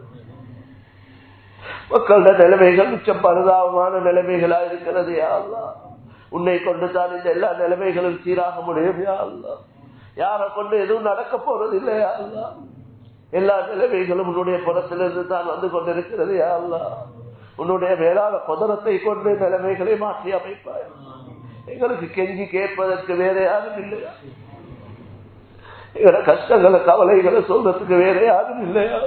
மக்களோட நிலைமைகள் மிச்சம் பரிதாபமான நிலைமைகளா இருக்கிறது யா அல்லா உன்னை கொண்டு தான் இந்த எல்லா நிலைமைகளும் சீராக முடியும் யா அல்லா யாரை கொண்டு எதுவும் நடக்க போறது இல்லையா அல்லா எல்லா நிலைமைகளும் உன்னுடைய புறத்திலிருந்து தான் வந்து கொண்டிருக்கிறது யா அல்லா உன்னுடைய மேலான குதிரத்தை கொண்டு நிலைமைகளை மாற்றி அமைப்பாய் எங்களுக்கு கெஞ்சி கேட்பதற்கு வேற யாரும் இல்லையா எங்களோட கஷ்டங்களை கவலைகளை சொல்றதுக்கு வேற யாரும் இல்லையா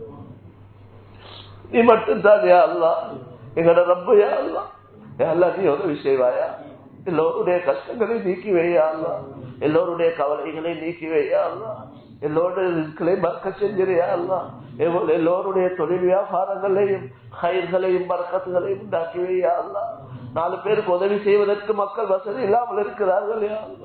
நீ மட்டும்தான் யா அல்லா எங்களோட ரப்ப யா அல்லா அல்லா நீ உதவி செய்வாயா எல்லோருடைய கஷ்டங்களை நீக்கி வையா அல்லா எல்லோருடைய கவலைகளை நீக்கி வையா அல்லா எல்லோருடைய ரிஸ்களை மறக்க செஞ்சிருயா அல்லா எல்லோருடைய தொழில் வியாபாரங்களையும் கயிர்களையும் மறக்கத்துகளையும் உண்டாக்கி வையா அல்லா நாலு பேருக்கு உதவி செய்வதற்கு மக்கள் வசதி இல்லாமல் இருக்கிறார்கள் யா அல்லா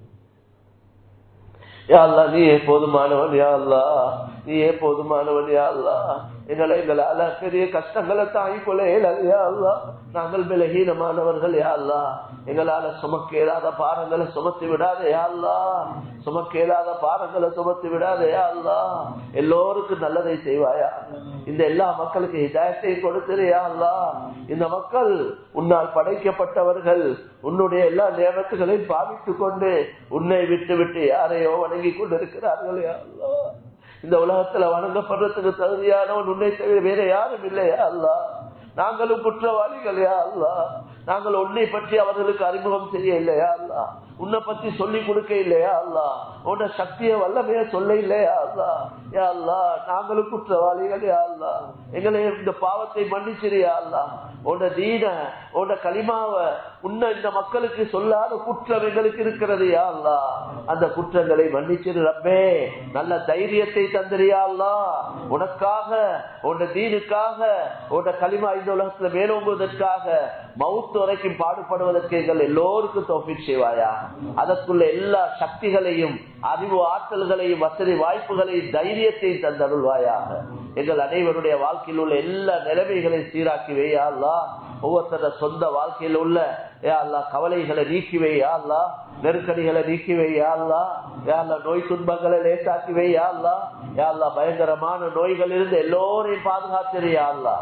யாழ்லா நீ போதுமானவன் யாழ்லா நீ போதுமானவன் யாழ்லா எங்களை எங்களால பெரிய கஷ்டங்களை தாங்கி கொள்ள இயலாது நாங்கள் பலகீனமானவர்கள் யாழ்லா எங்களால சுமக்க இயலாத பாரங்களை சுமத்தி விடாத யாழ்லா சுமக்க இயலாத பாரங்களை சுமத்தி விடாத யாழ்லா எல்லோருக்கும் நல்லதை செய்வாயா இந்த எல்லா மக்களுக்கு ஹிதாயத்தை கொடுத்தது யாழ்லா இந்த மக்கள் உன்னால் படைக்கப்பட்டவர்கள் உன்னுடைய எல்லா நியமத்துகளையும் பாவித்துக் கொண்டு உன்னை விட்டு விட்டு யாரையோ வணங்கி கொண்டிருக்கிறார்கள் யாழ்லா இந்த உலகத்துல வணங்கப்படுறதுக்கு தகுதியானவன் உன்னை தவிர வேற யாரும் இல்லையா அல்லா நாங்களும் குற்றவாளிகள் யா அல்லா நாங்கள் உன்னை பற்றி அவர்களுக்கு அறிமுகம் செய்ய இல்லையா அல்லா உன்னை பத்தி சொல்லி கொடுக்க இல்லையா அல்லா உன்ன சக்திய வல்லமைய சொல்ல இல்லையா அல்லா யா அல்லா நாங்களும் குற்றவாளிகள் யா அல்லா எங்களை இந்த பாவத்தை மன்னிச்சிரியா அல்லா உன்ன தீன உன்ன களிமாவ உன்ன இந்த மக்களுக்கு சொல்லாத குற்றம் எங்களுக்கு இருக்கிறது யா அல்லா அந்த குற்றங்களை மன்னிச்சிரு ரப்பே நல்ல தைரியத்தை தந்திரியா அல்லா உனக்காக உன்ன தீனுக்காக உன்ன களிமா இந்த உலகத்துல மேலோங்குவதற்காக மவுத்து வரைக்கும் பாடுபடுவதற்கு எங்கள் எல்லோருக்கும் தோப்பிக் செய்வாயா அதற்குள்ள எல்லா சக்திகளையும் அறிவு ஆற்றல்களையும் வசதி வாய்ப்புகளையும் தைரியத்தை தந்தருள்வாயாக எங்கள் அனைவருடைய வாழ்க்கையில் உள்ள எல்லா நிலைமைகளையும் சீராக்கி வையா அல்லா ஒவ்வொருத்தர சொந்த வாழ்க்கையில் உள்ள யா அல்லா கவலைகளை நீக்கி வையா அல்லா நெருக்கடிகளை நீக்கி வையா அல்லா யா அல்லா நோய் துன்பங்களை லேசாக்கி வையா அல்லா யா அல்லா பயங்கரமான நோய்கள் இருந்து எல்லோரையும் பாதுகாத்திரியா அல்லா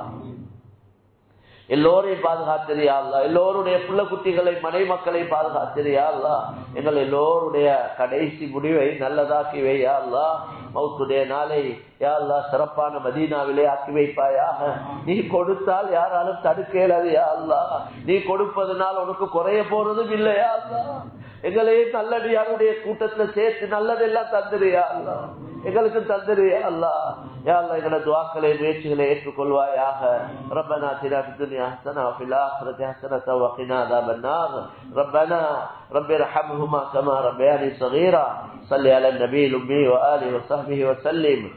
எல்லோரையும் பாதுகாத்திரியா அல்லா எல்லோருடைய புள்ள குட்டிகளை மனை மக்களை பாதுகாத்திரியா அல்லா எங்கள் எல்லோருடைய கடைசி முடிவை நல்லதாக்கி வையா அல்லா மௌத்துடைய நாளை யா அல்லா சிறப்பான மதீனாவிலே ஆக்கி வைப்பாயாக நீ கொடுத்தால் யாராலும் தடுக்க இயலாது யா அல்லா நீ கொடுப்பதனால் உனக்கு குறைய போறதும் இல்லையா அல்லா எங்களே நல்லடியாருடைய கூட்டத்துல சேர்த்து நல்லதெல்லாம் தந்துருயா அல்லா எங்களுக்கு தந்திரு அல்லா யா அல்லா எங்களோட துவாக்களை முயற்சிகளை ஏற்றுக்கொள்வாயாக ربنا اتنا في الدنيا حسنه وفي الاخره حسنه وقنا عذاب النار ربنا رب ارحمهما كما ربياني صغيرا صل على النبي الامي واله وصحبه وسلم